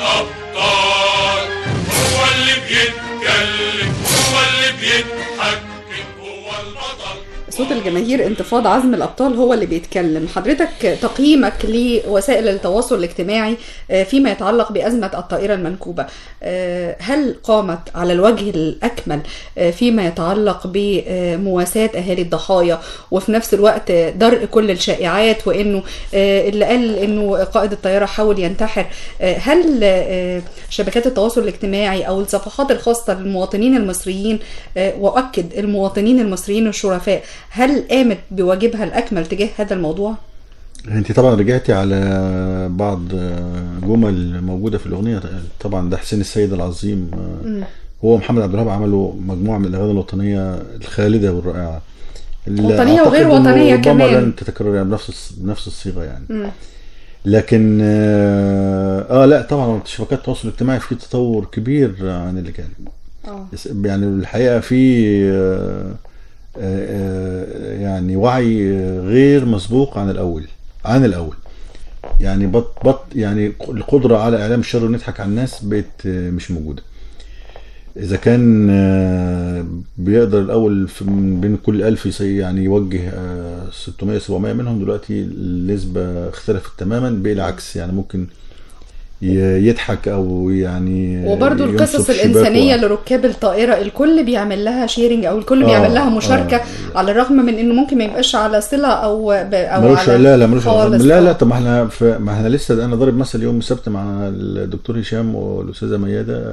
الأبطال هو اللي بيتكلم هو اللي بيتحكم هو البطل صوت الجماهير انتفاض عزم الابطال هو اللي بيتكلم حضرتك تقييمك لوسائل التواصل الاجتماعي آه، فيما يتعلق بازمه الطائره المنكوبه آه، هل قامت على الوجه الاكمل آه، فيما يتعلق بمواساه اهالي الضحايا وفي نفس الوقت آه، درء كل الشائعات وانه آه، اللي قال انه قائد الطياره حاول ينتحر آه، هل آه، شبكات التواصل الاجتماعي او الصفحات الخاصه للمواطنين المصريين آه، واكد المواطنين المصريين الشرفاء هل قامت بواجبها الاكمل تجاه هذا الموضوع؟ انت طبعا رجعتي على بعض جمل موجوده في الاغنيه طبعا ده حسين السيد العظيم مم. هو محمد عبد الوهاب عملوا مجموعه من الاغاني الوطنيه الخالده والرائعه اللي وطنية أعتقد وغير إنه وطنية ربما كمان. لن تتكرر يعني بنفس بنفس الصيغه يعني مم. لكن اه, آه لا طبعا شبكات التواصل الاجتماعي في تطور كبير عن اللي كان اه يعني الحقيقه في آه، آه، يعني وعي غير مسبوق عن الاول عن الاول يعني بط بط يعني القدره على اعلام الشر ونضحك على الناس بقت آه، مش موجوده اذا كان آه، بيقدر الاول في من بين كل ألف يسي- يعني يوجه آه، 600 700 منهم دلوقتي النسبه اختلفت تماما بالعكس يعني ممكن ي- يضحك او يعني وبرضو ينصب القصص شباكه الإنسانية لركاب الطائرة الكل بيعمل لها شيرنج أو الكل آه، بيعمل لها مشاركة آه. على الرغم من إنه ممكن ما يبقاش على صلة أو ب... أو ملوش على لا لا ملوش خالص. لا لا طب ما احنا في ما احنا لسه ده انا ضارب مثل يوم السبت مع الدكتور هشام والاستاذه مياده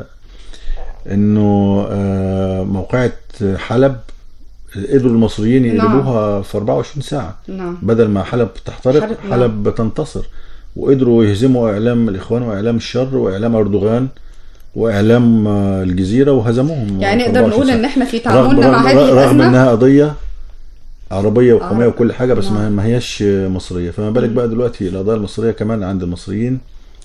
انه آه، موقعة حلب قدروا المصريين نعم. يقلبوها في 24 ساعه نعم بدل ما حلب تحترق حلب- نعم. حلب تنتصر وقدروا يهزموا اعلام الاخوان واعلام الشر واعلام اردوغان واعلام آه، الجزيره وهزموهم يعني في نقدر 24 نقول ساعة. إن إحنا في رغم, تعاملنا مع رغم, هذه رغم الأزمة انها قضيه عربيه وقوميه عرب- وكل حاجه بس ما نعم. ما هياش مصريه فما بالك بقى دلوقتي القضايا المصريه كمان عند المصريين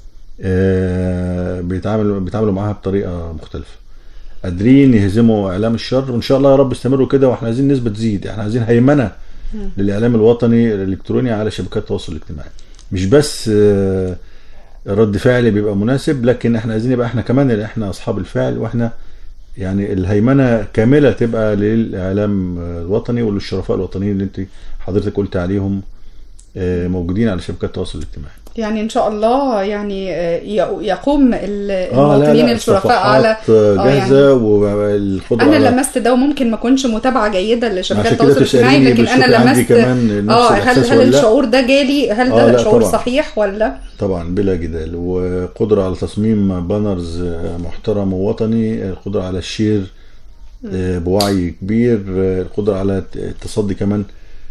آه، بيتعاملوا بيتعاملوا معاها بطريقه مختلفه قادرين يهزموا اعلام الشر وان شاء الله يا رب يستمروا كده واحنا عايزين نسبه تزيد احنا عايزين هيمنه للاعلام الوطني الالكتروني على شبكات التواصل الاجتماعي مش بس آه، رد فعل بيبقى مناسب لكن احنا عايزين يبقى احنا كمان اللي احنا اصحاب الفعل واحنا يعني الهيمنه كامله تبقى للاعلام الوطني وللشرفاء الوطنيين اللي انت حضرتك قلت عليهم آه، موجودين على شبكات التواصل الاجتماعي يعني إن شاء الله يعني آه، ي- يقوم ال- اه لا المواطنين لا الشرفاء على الصفحات آه، آه، جاهزه والقدره انا على لمست ده وممكن ما اكونش متابعه جيده لشبكات عشان كده التواصل الاجتماعي تسأليني لكن انا بتشوفي عندي لمست كمان نفس اه هل الإحساس هل ولا لا؟ الشعور ده جالي هل آه، ده لا شعور طبعاً. صحيح ولا طبعا بلا جدال وقدرة على تصميم بانرز محترم ووطني القدرة على الشير آه، بوعي كبير آه، القدرة على التصدي كمان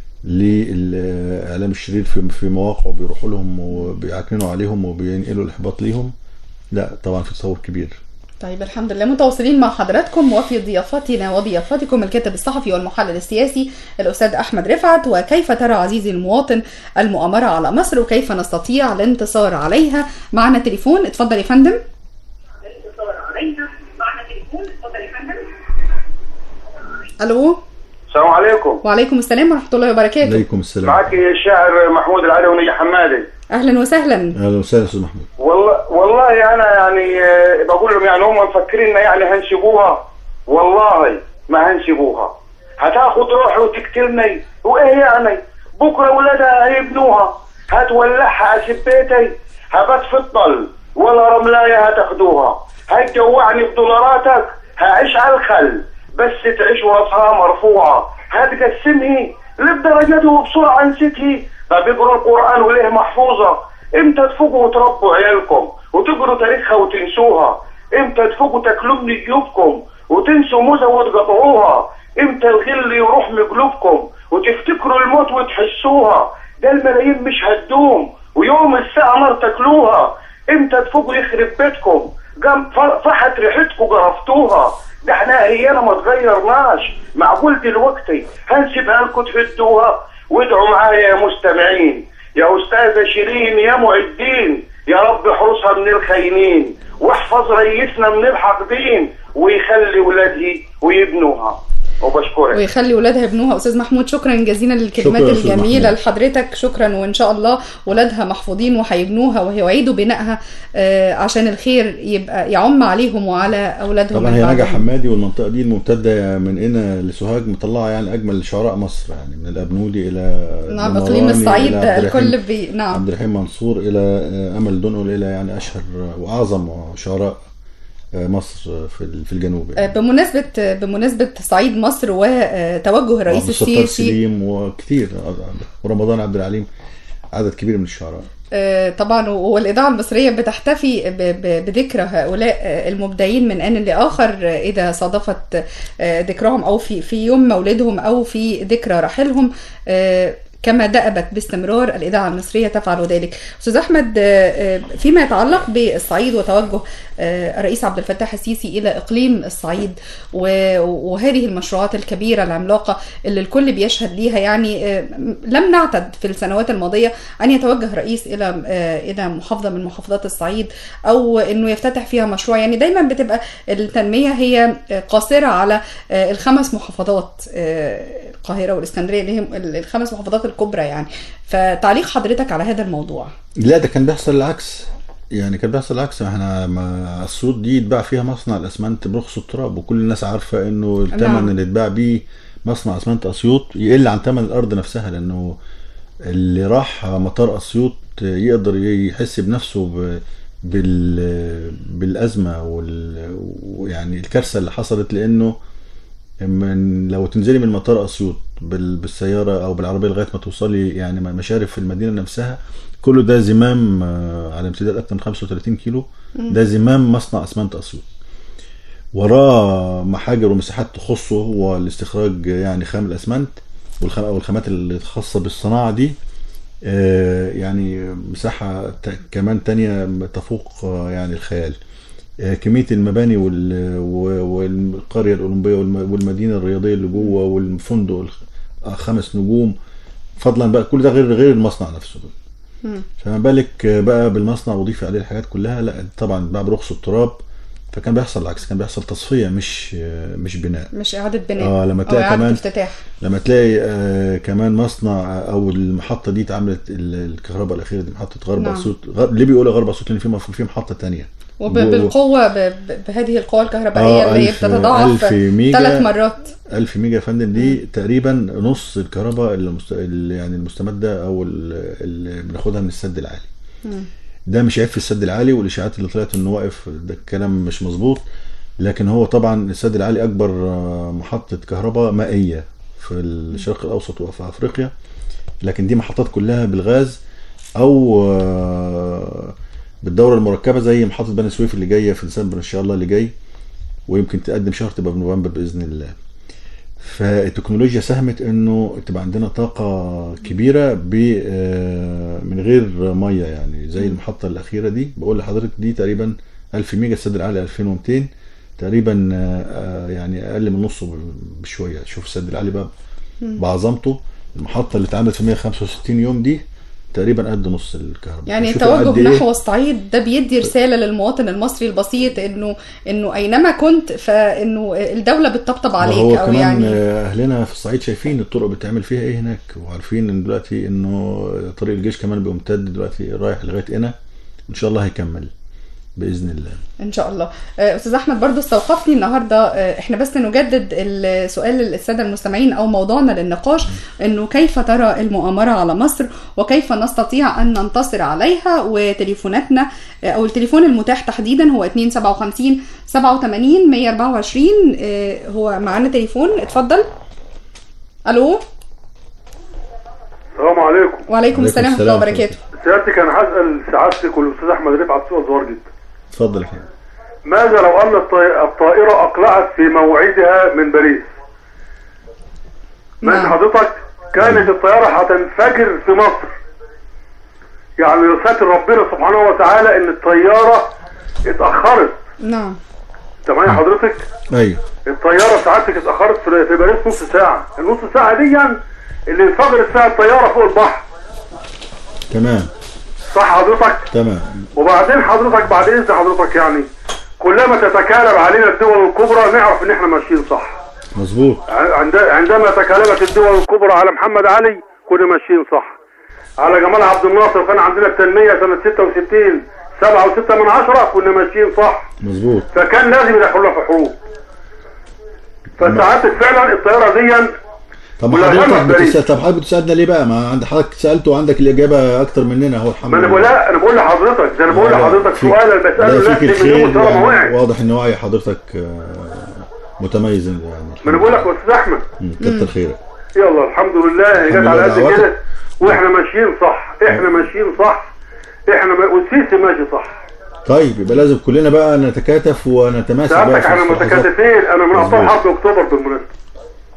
للإعلام الشرير في في مواقع بيروحوا لهم وبيعكننوا عليهم وبينقلوا الإحباط ليهم لا طبعا في تصور كبير طيب الحمد لله متواصلين مع حضراتكم وفي ضيافتنا وضيافتكم الكاتب الصحفي والمحلل السياسي الأستاذ أحمد رفعت وكيف ترى عزيزي المواطن المؤامرة على مصر وكيف نستطيع الانتصار عليها معنا تليفون اتفضل يا فندم ألو السلام عليكم وعليكم السلام ورحمة الله وبركاته عليكم السلام معك الشاعر محمود العدوي حمادي أهلا وسهلا أهلا وسهلا أستاذ محمود والله والله انا يعني آه، بقول لهم يعني هم مفكرين يعني هنسيبوها والله ما هنسيبوها هتاخد روحي وتقتلني وايه يعني بكره ولادها هيبنوها هتولعها اسيب بيتي هبات في الطل ولا رملايه هتاخدوها هتجوعني بدولاراتك هعيش على الخل بس تعيش وراسها مرفوعه هتقسمهي للدرجه دي وبسرعه نسيتي طب اقروا القران وليه محفوظه امتى تفوقوا وتربوا عيالكم وتقروا تاريخها وتنسوها امتى تفوقوا تاكلوا من جيوبكم وتنسوا موزه وتقطعوها امتى الغل يروح من قلوبكم وتفتكروا الموت وتحسوها ده الملايين مش هتدوم ويوم الساعة نار تاكلوها امتى تفوقوا يخرب بيتكم قام ف- فحت ريحتكم جرفتوها ده احنا هينا ما تغيرناش معقول دلوقتي هنسيبها لكم تهدوها وادعوا معايا يا مستمعين يا استاذة شيرين يا معدين يا رب احرسها من الخاينين واحفظ ريسنا من الحاقدين ويخلي ولادي ويبنوها وبشكرك ويخلي ولادها يبنوها استاذ محمود شكرا جزيلا للكلمات شكرا يا أستاذ الجميله محمود. لحضرتك شكرا وان شاء الله ولادها محفوظين وهيبنوها وهيعيدوا بنائها آه، عشان الخير يبقى يعم عليهم وعلى اولادهم طبعا من هي نجا بعدهم. حمادي والمنطقه دي الممتده من هنا لسوهاج مطلعه يعني اجمل شعراء مصر يعني من الابنودي الى نعم دمراني اقليم الصعيد إلى عبد الرحيم- الكل بي... نعم عبد الرحيم منصور الى آه، امل دنقل الى يعني اشهر واعظم شعراء آه، مصر في ال- في الجنوب آه، يعني. بمناسبة بمناسبة صعيد مصر وتوجه الرئيس عبد الستار السيسي سليم وكثير ورمضان عبد العليم عدد كبير من الشعراء آه، طبعا والإذاعة المصرية بتحتفي ب- ب- بذكرى هؤلاء آه، المبدعين من آن لآخر آه، إذا صادفت آه، ذكرهم أو في في يوم مولدهم أو في ذكرى رحيلهم آه، كما دأبت باستمرار الإذاعة المصرية تفعل ذلك أستاذ أحمد آه، آه، فيما يتعلق بالصعيد وتوجه آه، الرئيس عبد الفتاح السيسي الى اقليم الصعيد و- وهذه المشروعات الكبيره العملاقه اللي الكل بيشهد ليها يعني آه، لم نعتد في السنوات الماضيه ان يتوجه رئيس الى آه، الى محافظه من محافظات الصعيد او انه يفتتح فيها مشروع يعني دايما بتبقى التنميه هي قاصره على آه، الخمس محافظات آه، القاهره والاسكندريه اللي هم الخمس محافظات الكبرى يعني فتعليق حضرتك على هذا الموضوع لا ده كان بيحصل العكس يعني كان بيحصل العكس احنا ما اسيوط دي يتباع فيها مصنع الاسمنت برخص التراب وكل الناس عارفه انه الثمن نعم. اللي اتباع بيه مصنع اسمنت اسيوط يقل عن ثمن الارض نفسها لانه اللي راح مطار اسيوط يقدر يحس بنفسه ب بال بالازمه وال ويعني الكارثه اللي حصلت لانه من لو تنزلي من مطار اسيوط بال- بالسياره او بالعربيه لغايه ما توصلي يعني مشارف في المدينه نفسها كله ده زمام آه، على امتداد اكثر من 35 كيلو مم. ده زمام مصنع اسمنت اسيوط وراه محاجر ومساحات تخصه هو الاستخراج يعني خام الاسمنت والخام او الخامات الخاصه بالصناعه دي آه، يعني مساحه ت- كمان تانية تفوق آه، يعني الخيال آه، كميه المباني وال- و- والقريه الاولمبيه والم- والمدينه الرياضيه اللي جوه والفندق الخ- آه، خمس نجوم فضلا بقى كل ده غير غير المصنع نفسه فما بالك بقى بالمصنع وضيف عليه الحاجات كلها لا طبعا بقى برخص التراب فكان بيحصل العكس كان بيحصل تصفيه مش مش بناء مش اعاده بناء اه لما او تلاقي اعاده كمان افتتاح لما تلاقي آه كمان مصنع او المحطه دي اتعملت ال- الكهرباء الاخيره دي محطه غرب نعم. اسيوط غر... ليه بيقولوا غرب اسيوط لان في مف- في محطه تانية جوه- وبالقوه ب- ب- بهذه القوه الكهربائيه آه، اللي هي ألف- بتتضاعف ألف ميجا. ثلاث مرات 1000 ميجا يا فندم دي تقريبا نص الكهرباء اللي, مست... اللي يعني المستمده او ال- اللي بناخدها من السد العالي ده مش عيب في السد العالي والاشاعات اللي طلعت انه واقف ده الكلام مش مظبوط لكن هو طبعا السد العالي اكبر آه، محطه كهرباء مائيه في الشرق الاوسط وفي افريقيا لكن دي محطات كلها بالغاز او آه، بالدوره المركبه زي محطه بني سويف اللي جايه في ديسمبر ان شاء الله اللي جاي ويمكن تقدم شهر تبقى في نوفمبر باذن الله فالتكنولوجيا ساهمت انه تبقى عندنا طاقه كبيره ب آه، من غير ميه يعني زي المحطه الاخيره دي بقول لحضرتك دي تقريبا 1000 ميجا السد العالي 2200 تقريبا آه، آه، يعني اقل من نصه بشويه شوف السد العالي بقى مم. بعظمته المحطه اللي اتعملت في 165 يوم دي تقريبا قد نص الكهرباء يعني فشوف قد التوجه إيه نحو الصعيد ده بيدي رساله للمواطن المصري البسيط انه انه اينما كنت فانه الدوله بتطبطب عليك وهو او كمان يعني آه، اهلنا في الصعيد شايفين الطرق بتعمل فيها ايه هناك وعارفين ان دلوقتي انه طريق الجيش كمان بيمتد دلوقتي رايح لغايه هنا ان شاء الله هيكمل باذن الله ان شاء الله آه، استاذ احمد برضو استوقفني النهارده آه، احنا بس نجدد السؤال للساده المستمعين او موضوعنا للنقاش انه كيف ترى المؤامره على مصر وكيف نستطيع ان ننتصر عليها وتليفوناتنا آه، او التليفون المتاح تحديدا هو 257 87 124 آه، هو معانا تليفون اتفضل الو السلام عليكم وعليكم السلام ورحمه الله وبركاته سيادتك انا هسال سعادتك والاستاذ احمد رفعت سؤال صغير جدا اتفضل يا فندم ماذا لو ان الطي- الطائره اقلعت في موعدها من باريس ماشي حضرتك كانت الطياره هتنفجر في مصر يعني يساتر ربنا سبحانه وتعالى ان الطياره اتاخرت نعم انت معايا حضرتك ايوه الطياره بتاعتك اتاخرت في في باريس نص ساعه النص ساعه دي اللي انفجرت فيها الطياره فوق البحر تمام صح حضرتك تمام وبعدين حضرتك بعد اذن حضرتك يعني كلما تتكالب علينا الدول الكبرى نعرف ان احنا ماشيين صح مظبوط عند- عندما تكالبت الدول الكبرى على محمد علي كنا ماشيين صح على جمال عبد الناصر كان عندنا التنمية سنة 66 سبعة وستة من عشرة كنا ماشيين صح مظبوط فكان لازم يدخلونا في حروب فساعتك فعلا الطيارة دي طب ولا حضرتك همك بريء. بتسأل طب حضرتك بتساعدنا ليه بقى ما عند حضرتك سالت وعندك الاجابه اكتر مننا اهو الحمد ما انا بقول لا انا بقول لحضرتك ده انا بقول لا، لحضرتك فيك- سؤال انا بسأله لا، فيك نفسي من يوم الخير الطيارة ما يعني وقعت واضح ان وعي حضرتك آه، متميز يعني ما انا بقول لك يا استاذ احمد مم، كتر خيرك يلا الحمد لله جت الحمد على لله قد دعواتك. كده واحنا ماشيين صح احنا ماشيين صح احنا ما... والسيسي ماشي صح طيب يبقى لازم كلنا بقى نتكاتف ونتماسك بقى سعادتك في احنا اللحظات. متكاتفين انا من ابطال مظبوط. حرب اكتوبر بالمناسبه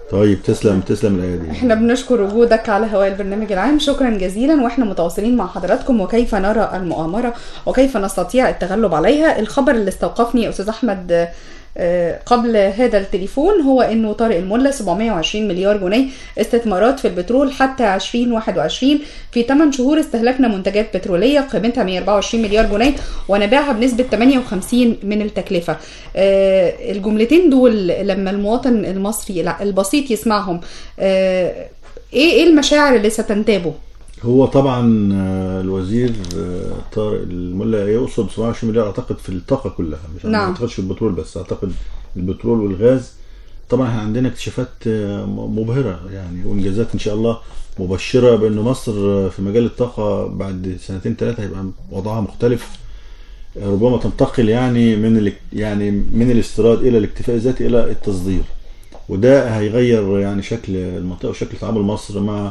طيب تسلم تسلم الايادي احنا بنشكر وجودك على هواء البرنامج العام شكرا جزيلا واحنا متواصلين مع حضراتكم وكيف نرى المؤامرة وكيف نستطيع التغلب عليها الخبر اللي استوقفني يا استاذ احمد آه، قبل هذا التليفون هو انه طارق الملا 720 مليار جنيه استثمارات في البترول حتى 2021 في 8 شهور استهلكنا منتجات بتروليه قيمتها 124 مليار جنيه ونبيعها بنسبه 58 من التكلفه. آه، الجملتين دول لما المواطن المصري البسيط يسمعهم آه، ايه ايه المشاعر اللي ستنتابه؟ هو طبعا آه، الوزير آه، طارق الملا يقصد 27 مليار اعتقد في الطاقه كلها مش نعم. ما اعتقدش في البترول بس اعتقد البترول والغاز طبعا احنا عندنا اكتشافات آه، مبهره يعني وانجازات ان شاء الله مبشره بان مصر آه، في مجال الطاقه بعد سنتين ثلاثه هيبقى وضعها مختلف آه، ربما تنتقل يعني من ال... يعني من الاستيراد الى الاكتفاء الذاتي الى التصدير وده هيغير يعني شكل المنطقه وشكل تعامل مصر مع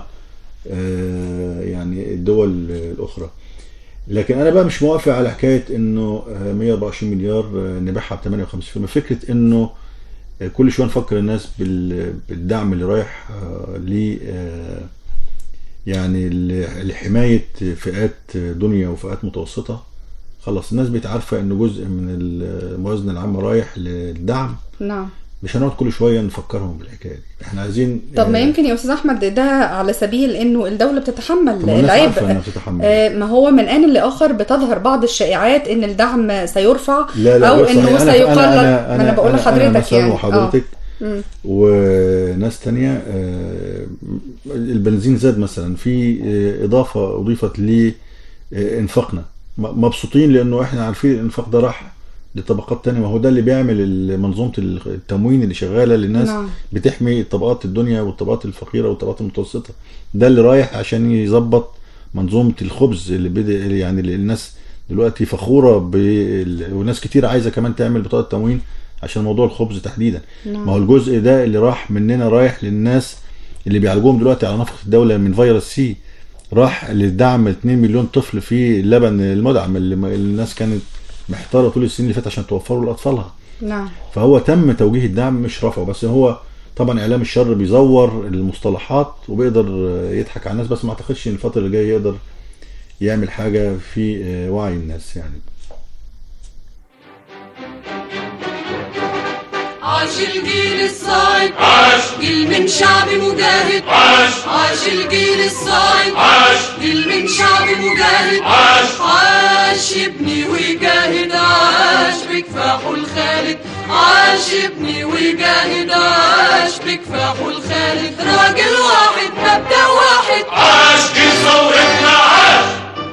آه، يعني الدول الأخرى لكن أنا بقى مش موافق على حكاية إنه آه، 124 مليار آه، نبيعها ب 58% فكرة إنه آه، كل شوية نفكر الناس بال- بالدعم اللي رايح آه، ل آه، يعني ل- لحماية فئات دنيا وفئات متوسطة خلاص الناس بقت عارفة إنه جزء من الموازنة العامة رايح للدعم نعم مش هنقعد كل شوية نفكرهم بالحكاية دي احنا عايزين طب ما آه، يمكن يا استاذ احمد ده على سبيل انه الدوله بتتحمل طب ما الناس العبء عارفة إنها بتتحمل. آه، ما هو من ان لاخر بتظهر بعض الشائعات ان الدعم سيرفع لا لا او غير انه صحيح. أنا- سيقلل أنا- ما انا بقول أنا لحضرتك مثلا يعني وحضرتك آه. مم. وناس تانية آه، البنزين زاد مثلا في آه، إضافة أضيفت لإنفاقنا م- مبسوطين لأنه إحنا عارفين الإنفاق ده راح لطبقات تانية ما هو ده اللي بيعمل ال- منظومة التموين اللي شغالة للناس نعم. بتحمي طبقات الدنيا والطبقات الفقيرة والطبقات المتوسطة ده اللي رايح عشان يظبط منظومة الخبز اللي بدأ يعني اللي الناس دلوقتي فخورة بال... وناس كتير عايزة كمان تعمل بطاقة تموين عشان موضوع الخبز تحديدا نعم. ما هو الجزء ده اللي راح مننا رايح للناس اللي بيعالجوهم دلوقتي على نفقة الدولة من فيروس سي راح لدعم 2 مليون طفل في اللبن المدعم اللي اللي الناس كانت محتارة طول السنين اللي فاتت عشان توفره لأطفالها نعم فهو تم توجيه الدعم مش رفعه بس هو طبعا اعلام الشر بيزور المصطلحات وبيقدر يضحك على الناس بس ما اعتقدش ان الفتره اللي جايه يقدر يعمل حاجه في وعي الناس يعني عاش الجيل الصاعد عاش جيل من شعب مجاهد عاش عاش الجيل الصاعد عاش جيل من شعب مجاهد عاش عاش يبني ويجاهد عاش بكفاحه الخالد عاش يبني ويجاهد عاش بكفاحه الخالد راجل واحد مبدأ واحد عاش جيل ثورتنا عاش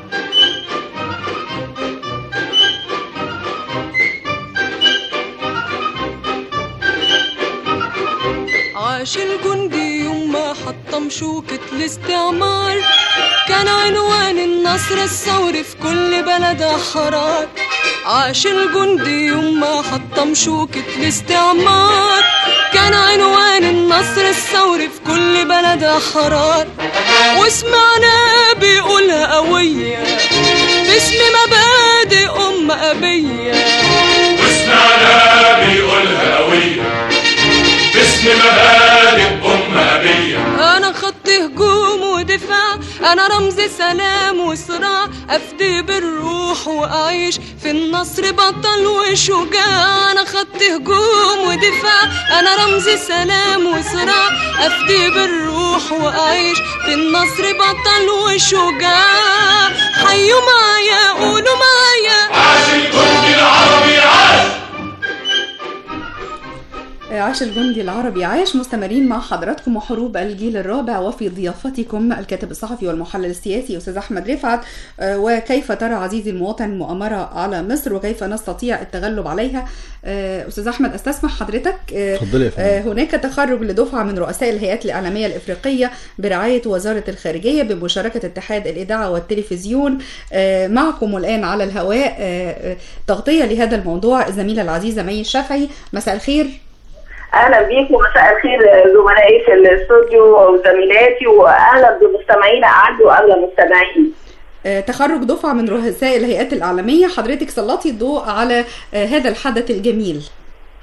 عاش الجندي يوم ما حطم شوكة الاستعمار كان عنوان النصر الثوري في كل بلد حرار عاش الجندي يوم ما حطم شوكة الاستعمار كان عنوان النصر الثوري في كل بلد حرار وسمعنا بيقولها قوية باسم مبادئ أم أبية وسمعنا بيقولها قوية باسم مبادئ أم أبية انا خط هجوم ودفاع انا رمز سلام وصراع افدي بالروح واعيش في النصر بطل وشجاع انا خط هجوم ودفاع انا رمز سلام وصراع افدي بالروح واعيش في النصر بطل وشجاع حيوا معايا قولوا معايا عاش الجندي العربي عاش عاش الجندي العربي عاش مستمرين مع حضراتكم وحروب الجيل الرابع وفي ضيافتكم الكاتب الصحفي والمحلل السياسي استاذ احمد رفعت آه، وكيف ترى عزيزي المواطن مؤامره على مصر وكيف نستطيع التغلب عليها آه، استاذ احمد استسمح حضرتك آه، اتفضلي يا فندم. آه، هناك تخرج لدفعه من رؤساء الهيئات الاعلاميه الافريقيه برعايه وزاره الخارجيه بمشاركه اتحاد الاذاعه والتلفزيون آه، معكم الان على الهواء آه، آه، تغطيه لهذا الموضوع الزميله العزيزه مي الشافعي مساء الخير اهلا بيكم مساء الخير زملائي في الاستوديو وزميلاتي واهلا بمستمعينا اعز واغلى مستمعين آه، تخرج دفعة من رؤساء الهيئات الإعلامية حضرتك سلطي الضوء على آه، هذا الحدث الجميل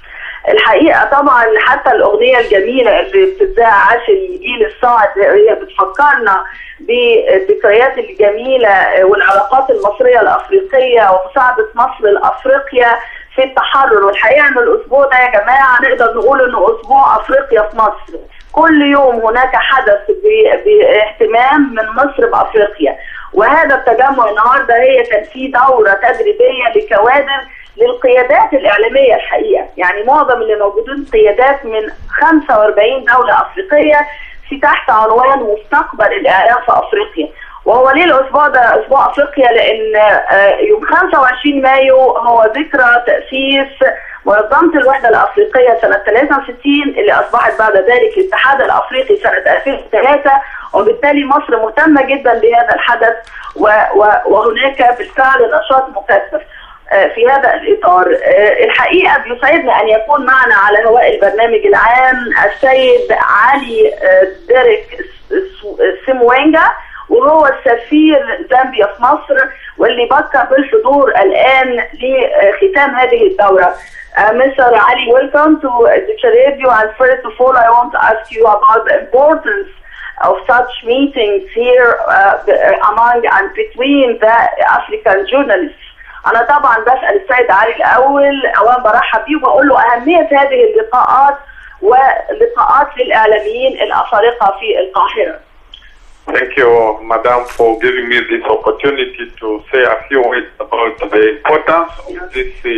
الحقيقه طبعا حتى الاغنيه الجميله اللي بتتذاع عاش الجيل الصاعد هي بتفكرنا بالذكريات الجميله والعلاقات المصريه الافريقيه ومساعده مصر لافريقيا في التحرر والحقيقه ان الاسبوع ده يا جماعه نقدر نقول انه اسبوع افريقيا في مصر كل يوم هناك حدث ب- باهتمام من مصر بافريقيا وهذا التجمع النهارده هي كان في دوره تدريبيه لكوادر للقيادات الاعلاميه الحقيقه يعني معظم اللي موجودين قيادات من 45 دوله افريقيه في تحت عنوان مستقبل الاعلام في افريقيا وهو ليه الاسبوع ده اسبوع افريقيا لان آه، يوم 25 مايو هو ذكرى تاسيس منظمه الوحده الافريقيه سنه 63 اللي اصبحت بعد ذلك الاتحاد الافريقي سنه 2003 وبالتالي مصر مهتمه جدا بهذا الحدث و- و- وهناك بالفعل نشاط مكثف آه، في هذا الاطار آه، الحقيقه بيسعدنا ان يكون معنا على هواء البرنامج العام السيد علي آه، ديريك س- س- سيموينجا وهو السفير زامبيا في مصر واللي بكر بالحضور الان لختام هذه الدوره. Uh, Mr. Ali, welcome to the radio. And first of all, I want to ask you about the importance of such meetings here uh, among and between the African journalists. أنا طبعا بسأل السيد علي الأول أولا برحب بيه وبقول له أهمية هذه اللقاءات ولقاءات للإعلاميين الأفارقة في القاهرة. Thank you, Madam, for giving me this opportunity to say a few words about the importance of this uh,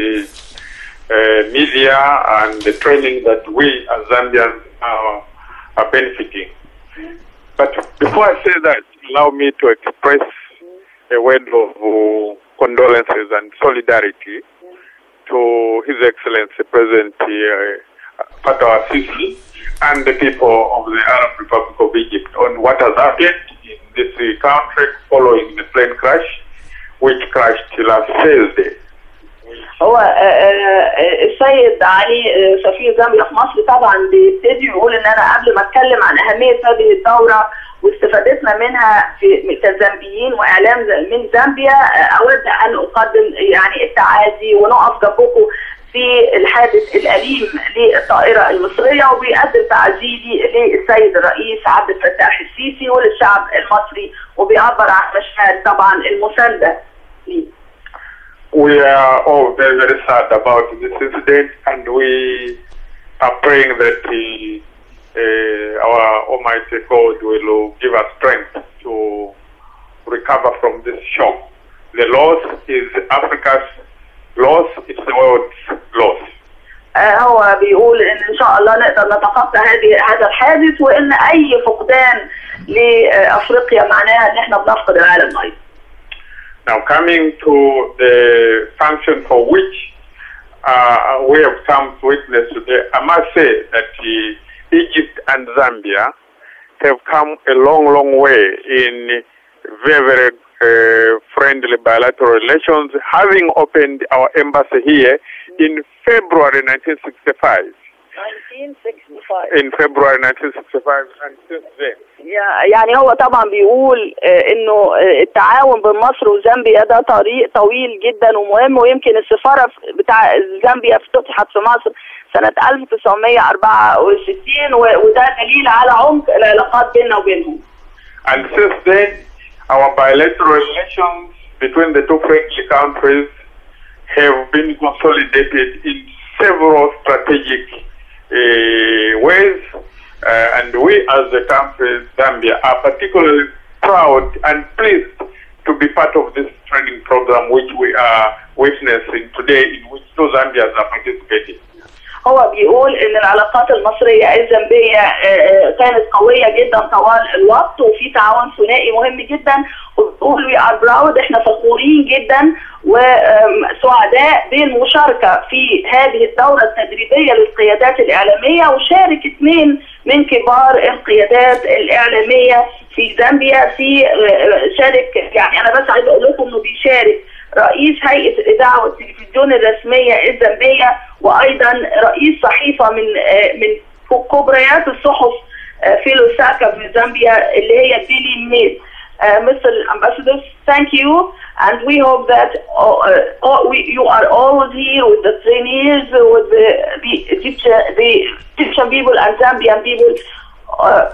uh, media and the training that we as Zambians are, are benefiting. But before I say that, allow me to express a word of uh, condolences and solidarity to His Excellency President uh, Fatah Sisi and the people of the Arab Republic of Egypt on what has happened in this uh, country following the plane crash, which crashed last Thursday. هو آه، آه، السيد علي آه، سفير زامبيا في مصر طبعا بيبتدي يقول ان انا قبل ما اتكلم عن اهميه هذه الدوره واستفادتنا منها في كزامبيين واعلام ز- من زامبيا آه، اود ان اقدم يعني التعازي ونقف جنبكم في الحادث الأليم للطائرة المصرية وبيقدم تعزيدي للسيد الرئيس عبد الفتاح السيسي وللشعب المصري وبيعبر عن مشاعر طبعا المساندة ليه. We are all very, very sad about this incident, and we are praying that uh, uh, our Almighty God will give us strength to recover from this shock. The loss is Africa's loss, it's the world's loss. آه، هو بيقول ان ان شاء الله نقدر نتخطى هذه هذا الحادث وان اي فقدان لافريقيا معناها ان احنا بنفقد العالم ايضا. Now, coming to the function for which uh, we have come to witness today, I must say that uh, Egypt and Zambia have come a long, long way in very, very uh, friendly bilateral relations, having opened our embassy here in February 1965. 1965 In February 1965, and since then. يا- يعني هو طبعا بيقول آه، انه آه، التعاون بين مصر وزامبيا ده طريق طويل جدا ومهم ويمكن السفاره في- بتاع زامبيا افتتحت في مصر سنه 1964 و- وده دليل على عمق العلاقات بيننا وبينهم. And since then, our bilateral relations between the two friendly countries have been consolidated in several strategic uh, ways. Uh, and we, as the country Zambia, are particularly proud and pleased to be part of this training program which we are witnessing today, in which two Zambians are participating. هو بيقول ان العلاقات المصريه الزامبيه آه، آه، كانت قويه جدا طوال الوقت وفي تعاون ثنائي مهم جدا وبيقول وي ار براود احنا فخورين جدا وسعداء بالمشاركه في هذه الدوره التدريبيه للقيادات الاعلاميه وشارك اثنين من كبار القيادات الاعلاميه في زامبيا في آه، آه، شارك يعني انا بس عايز اقول لكم انه بيشارك رئيس هيئه الاذاعه والتلفزيون الرسميه الزامبيه وايضا رئيس صحيفه من آه، من كبريات الصحف آه، في لوساكا في زامبيا اللي هي ديلي ميل Uh, Mr. Ambassador, thank you. And we hope that uh, uh, we, you are always here with the trainees, uh, with the, the, Egyptian, the Egyptian people and Zambian people. Uh,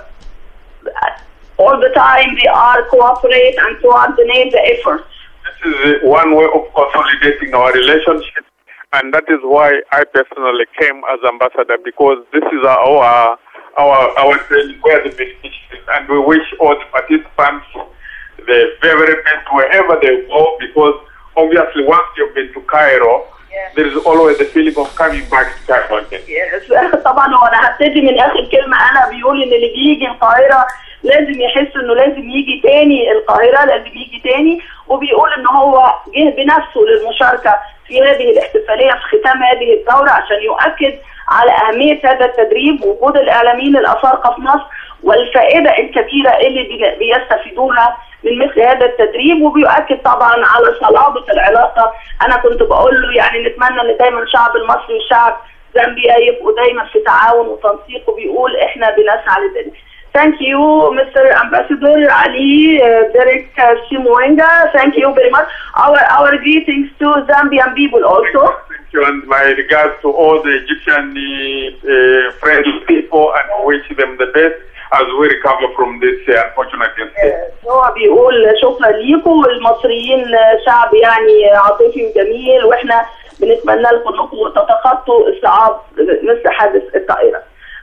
all the time they are cooperate and coordinate the efforts. This is one way of consolidating our relationship, and that is why I personally came as ambassador because this is our our our training where the beneficiaries, and we wish all the participants the very very best wherever they go because obviously once you've been to Cairo, there is always the feeling of coming back to Cairo again. Yes. طبعا هو انا هبتدي من اخر كلمه انا بيقول ان اللي بيجي القاهره لازم يحس انه لازم يجي تاني القاهره لازم يجي تاني وبيقول ان هو جه بنفسه للمشاركه في هذه الاحتفاليه في ختام هذه الدوره عشان يؤكد على اهميه هذا التدريب ووجود الاعلاميين الافارقه في مصر والفائده الكبيره اللي بي- بيستفيدوها من مثل هذا التدريب وبيؤكد طبعا على صلابه العلاقه انا كنت بقول له يعني نتمنى ان دايما الشعب المصري والشعب زامبيا يبقوا دايما في تعاون وتنسيق وبيقول احنا بنسعى لذلك. Thank you, Mr. Ambassador Ali uh, Derek uh, Shimuenga. Thank you very much. Our our greetings to Zambian people also. Thank you, and my regards to all the Egyptian uh, uh, friendly people, and wish them the best as we recover from this uh, unfortunate incident. هو بيقول شكرا ليكم المصريين شعب يعني عاطفي وجميل واحنا بنتمنى لكم انكم تتخطوا الصعاب مثل حادث الطائره.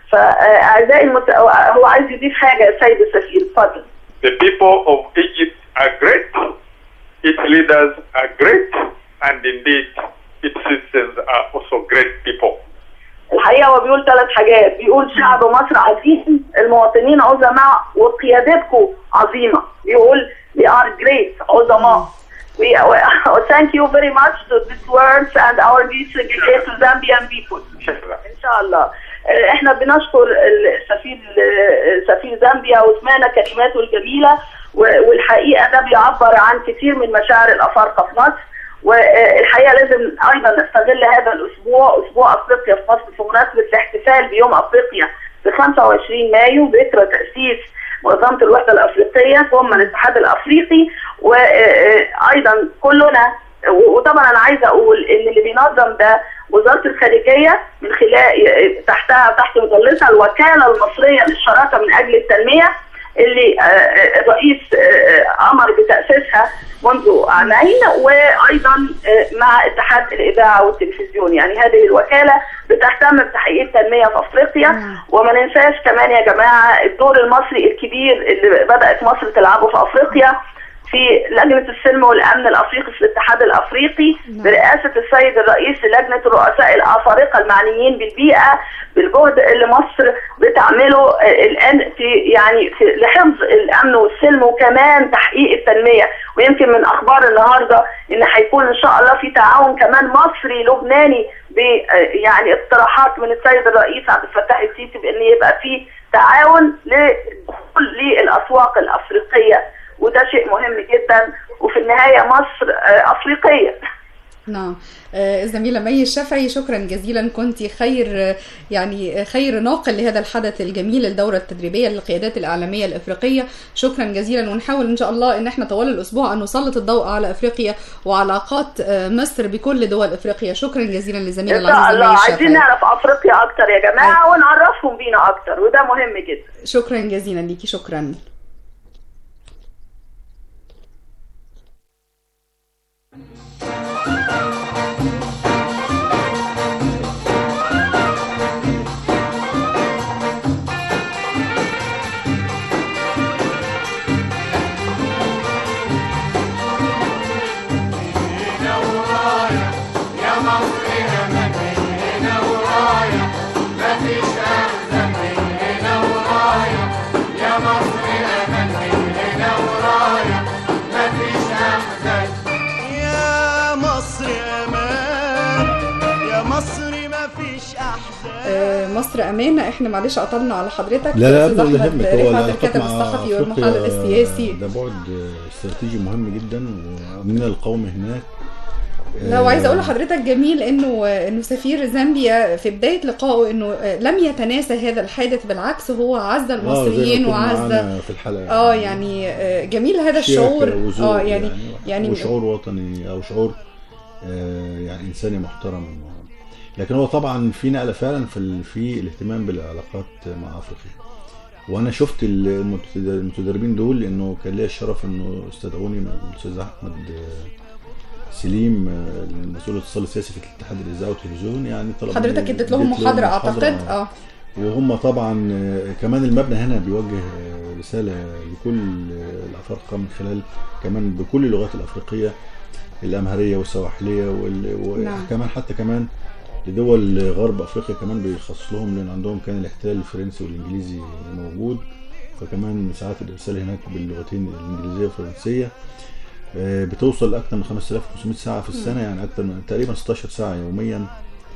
فاعزائي المت... هو عايز يضيف حاجه السيد السفير اتفضل. The people of Egypt are great, its leaders are great, and indeed its citizens are also great people. الحقيقه هو بيقول ثلاث حاجات بيقول شعب مصر عظيم المواطنين عظماء وقيادتكم عظيمه بيقول we are great عظماء we, we thank you very much to these words and our greetings to Zambian people ان شاء الله آه، احنا بنشكر السفير سفير زامبيا وسمعنا كلماته الجميله و- والحقيقه ده بيعبر عن كثير من مشاعر الافارقه في مصر والحقيقه لازم ايضا نستغل هذا الاسبوع اسبوع افريقيا في مصر في مناسبه الاحتفال بيوم افريقيا ب 25 مايو ذكرى تاسيس منظمه الوحده الافريقيه ثم الاتحاد الافريقي وايضا كلنا وطبعا انا عايزه اقول ان اللي بينظم ده وزاره الخارجيه من خلال تحتها تحت مظلتها الوكاله المصريه للشراكه من اجل التنميه اللي آه، آه، الرئيس آه، آه، امر بتاسيسها منذ عامين وايضا آه، مع اتحاد الاذاعه والتلفزيون يعني هذه الوكاله بتهتم بتحقيق التنميه في افريقيا وما ننساش كمان يا جماعه الدور المصري الكبير اللي بدات مصر تلعبه في افريقيا في لجنة السلم والأمن الأفريقي في الاتحاد الأفريقي برئاسة السيد الرئيس للجنة الرؤساء الأفارقة المعنيين بالبيئة بالجهد اللي مصر بتعمله آه، الآن في يعني في لحفظ الأمن والسلم وكمان تحقيق التنمية ويمكن من أخبار النهاردة إن هيكون إن شاء الله في تعاون كمان مصري لبناني ب آه، يعني اقتراحات من السيد الرئيس عبد الفتاح السيسي بأن يبقى في تعاون لدخول للأسواق الأفريقية وده شيء مهم جدا وفي النهايه مصر آه، افريقيه نعم آه، الزميلة مي الشافعي شكرا جزيلا كنت خير آه، يعني خير ناقل لهذا الحدث الجميل الدورة التدريبية للقيادات الإعلامية الإفريقية شكرا جزيلا ونحاول إن شاء الله إن احنا طوال الأسبوع أن نسلط الضوء على أفريقيا وعلاقات آه، مصر بكل دول أفريقيا شكرا جزيلا للزميلة ان شاء العزيزة الله مي عايزين الشافعي نعرف افريقيا اكتر يا جماعه ونعرفهم بينا اكتر وده مهم جدا شكرا جزيلا ليكي شكرا هنا ورايا يا مصر أمل هنا ورايا مفيش أحزان هنا ورايا يا مصر أمل هنا ورايا مفيش أحزان يا مصر امان يا مصر ما فيش احزان آه، مصر أمانة احنا معلش قطعنا على حضرتك لا لا أستاذ ابدا ولا أحمد يهمك هو رفعت العلاقات الكاتب مع الصحفي والمحلل أفريقيا السياسي ده بعد استراتيجي مهم جدا وامننا القومي هناك لو عايزه اقول لحضرتك جميل انه انه سفير زامبيا في بدايه لقائه انه لم يتناسى هذا الحادث بالعكس هو عز آه، المصريين زي ما كنا وعز معانا في الحلقه اه يعني آه، جميل هذا شياكة الشعور وذوق اه يعني يعني وشعور وطني او شعور آه، يعني انساني محترم لكن هو طبعا في نقله فعلا في ال- في الاهتمام بالعلاقات مع افريقيا وانا شفت ال- المتد- المتدربين دول انه كان ليا الشرف انه استدعوني من الاستاذ احمد آه، سليم آه، المسؤول الاتصال السياسي في الاتحاد الاذاعه والتلفزيون يعني طلب حضرتك مني- اديت لهم اديت محاضره اعتقد اه وهم طبعا آه، كمان المبنى هنا بيوجه آه، رسالة لكل آه، الأفارقة من خلال كمان بكل اللغات الأفريقية الأمهرية والسواحلية وال- نعم. وكمان حتى كمان لدول غرب أفريقيا كمان بيخصص لهم لأن عندهم كان الاحتلال الفرنسي والإنجليزي موجود فكمان ساعات الإرسال هناك باللغتين الإنجليزية والفرنسية آه، بتوصل لأكثر من 5500 ساعة في السنة يعني أكثر من تقريبا 16 ساعة يوميا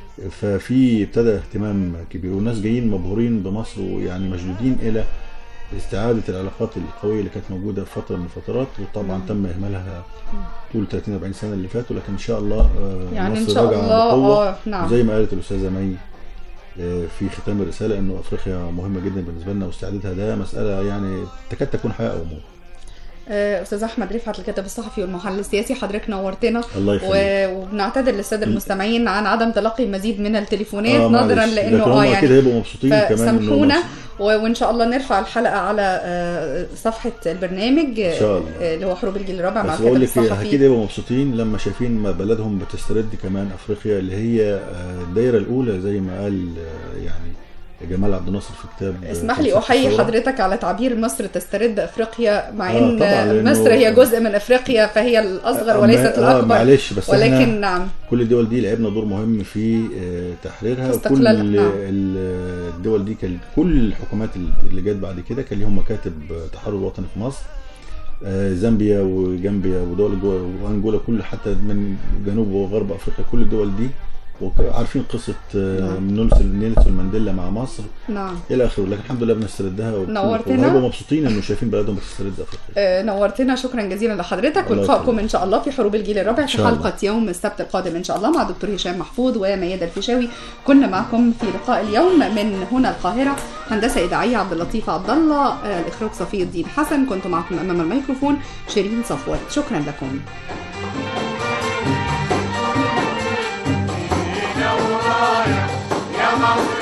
ففي ابتدى اهتمام كبير والناس جايين مبهورين بمصر ويعني مشدودين الى استعاده العلاقات القويه اللي كانت موجوده في فتره من الفترات وطبعا مم. تم اهمالها طول 30 40 سنه اللي فاتوا لكن ان شاء الله آه، يعني إن مصر شاء راجعة الله، بقوة. آه، نعم. زي ما قالت الاستاذه مي آه، في ختام الرساله انه افريقيا مهمه جدا بالنسبه لنا واستعدادها ده مساله يعني تكاد تكون حياه او موت آه، استاذ احمد رفعت الكاتب الصحفي والمحلل السياسي حضرتك نورتنا الله يخليك. و- وبنعتذر للساده المستمعين عن عدم تلقي مزيد من التليفونات آه، نظرا معلش. لانه لكن اه هم يعني أكيد هيبقوا مبسوطين كمان إنه فسامحونا مبسوط. و- وان شاء الله نرفع الحلقه على آه، صفحه البرنامج إن شاء الله. آه، اللي هو حروب الجيل الرابع مع بس بقول الكاتب لك إيه، اكيد الصحفي يبقوا مبسوطين لما شايفين ما بلدهم بتسترد كمان افريقيا اللي هي آه، الدايره الاولى زي ما قال آه، يعني جمال عبد الناصر في كتاب آه، اسمح لي فلسفة احيي الثورة. حضرتك على تعبير مصر تسترد افريقيا مع آه، ان طبعاً، لأنه- مصر هي جزء من افريقيا فهي الاصغر آه، وليست آه، الاكبر معلش بس ولكن إحنا نعم كل الدول دي لعبنا دور مهم في آه، تحريرها في وكل استقلالها، نعم. ال- الدول دي كان كل الحكومات اللي جت بعد كده كان ليهم مكاتب آه، تحرر وطني في مصر آه، زامبيا وجامبيا ودول جو- وانجولا كل حتى من جنوب وغرب افريقيا كل الدول دي وعارفين قصه آه، نعم. نيلسون نيلسون مانديلا مع مصر نعم الى اخره لكن الحمد لله بنستردها وبكل- نورتنا. وهيبقوا مبسوطين انه شايفين بلدهم بتسترد افريقيا آه، نورتنا شكرا جزيلا لحضرتك الله ولقائكم يخليك. ان شاء الله في حروب الجيل الرابع إن في شاء الله. حلقه يوم السبت القادم ان شاء الله مع دكتور هشام محفوظ وميادة الفيشاوي كنا معكم في لقاء اليوم من هنا القاهره هندسه اذاعيه عبد اللطيف عبد الله آه، الاخراج صفي الدين حسن كنت معكم امام الميكروفون شيرين صفوت شكرا لكم يا مصر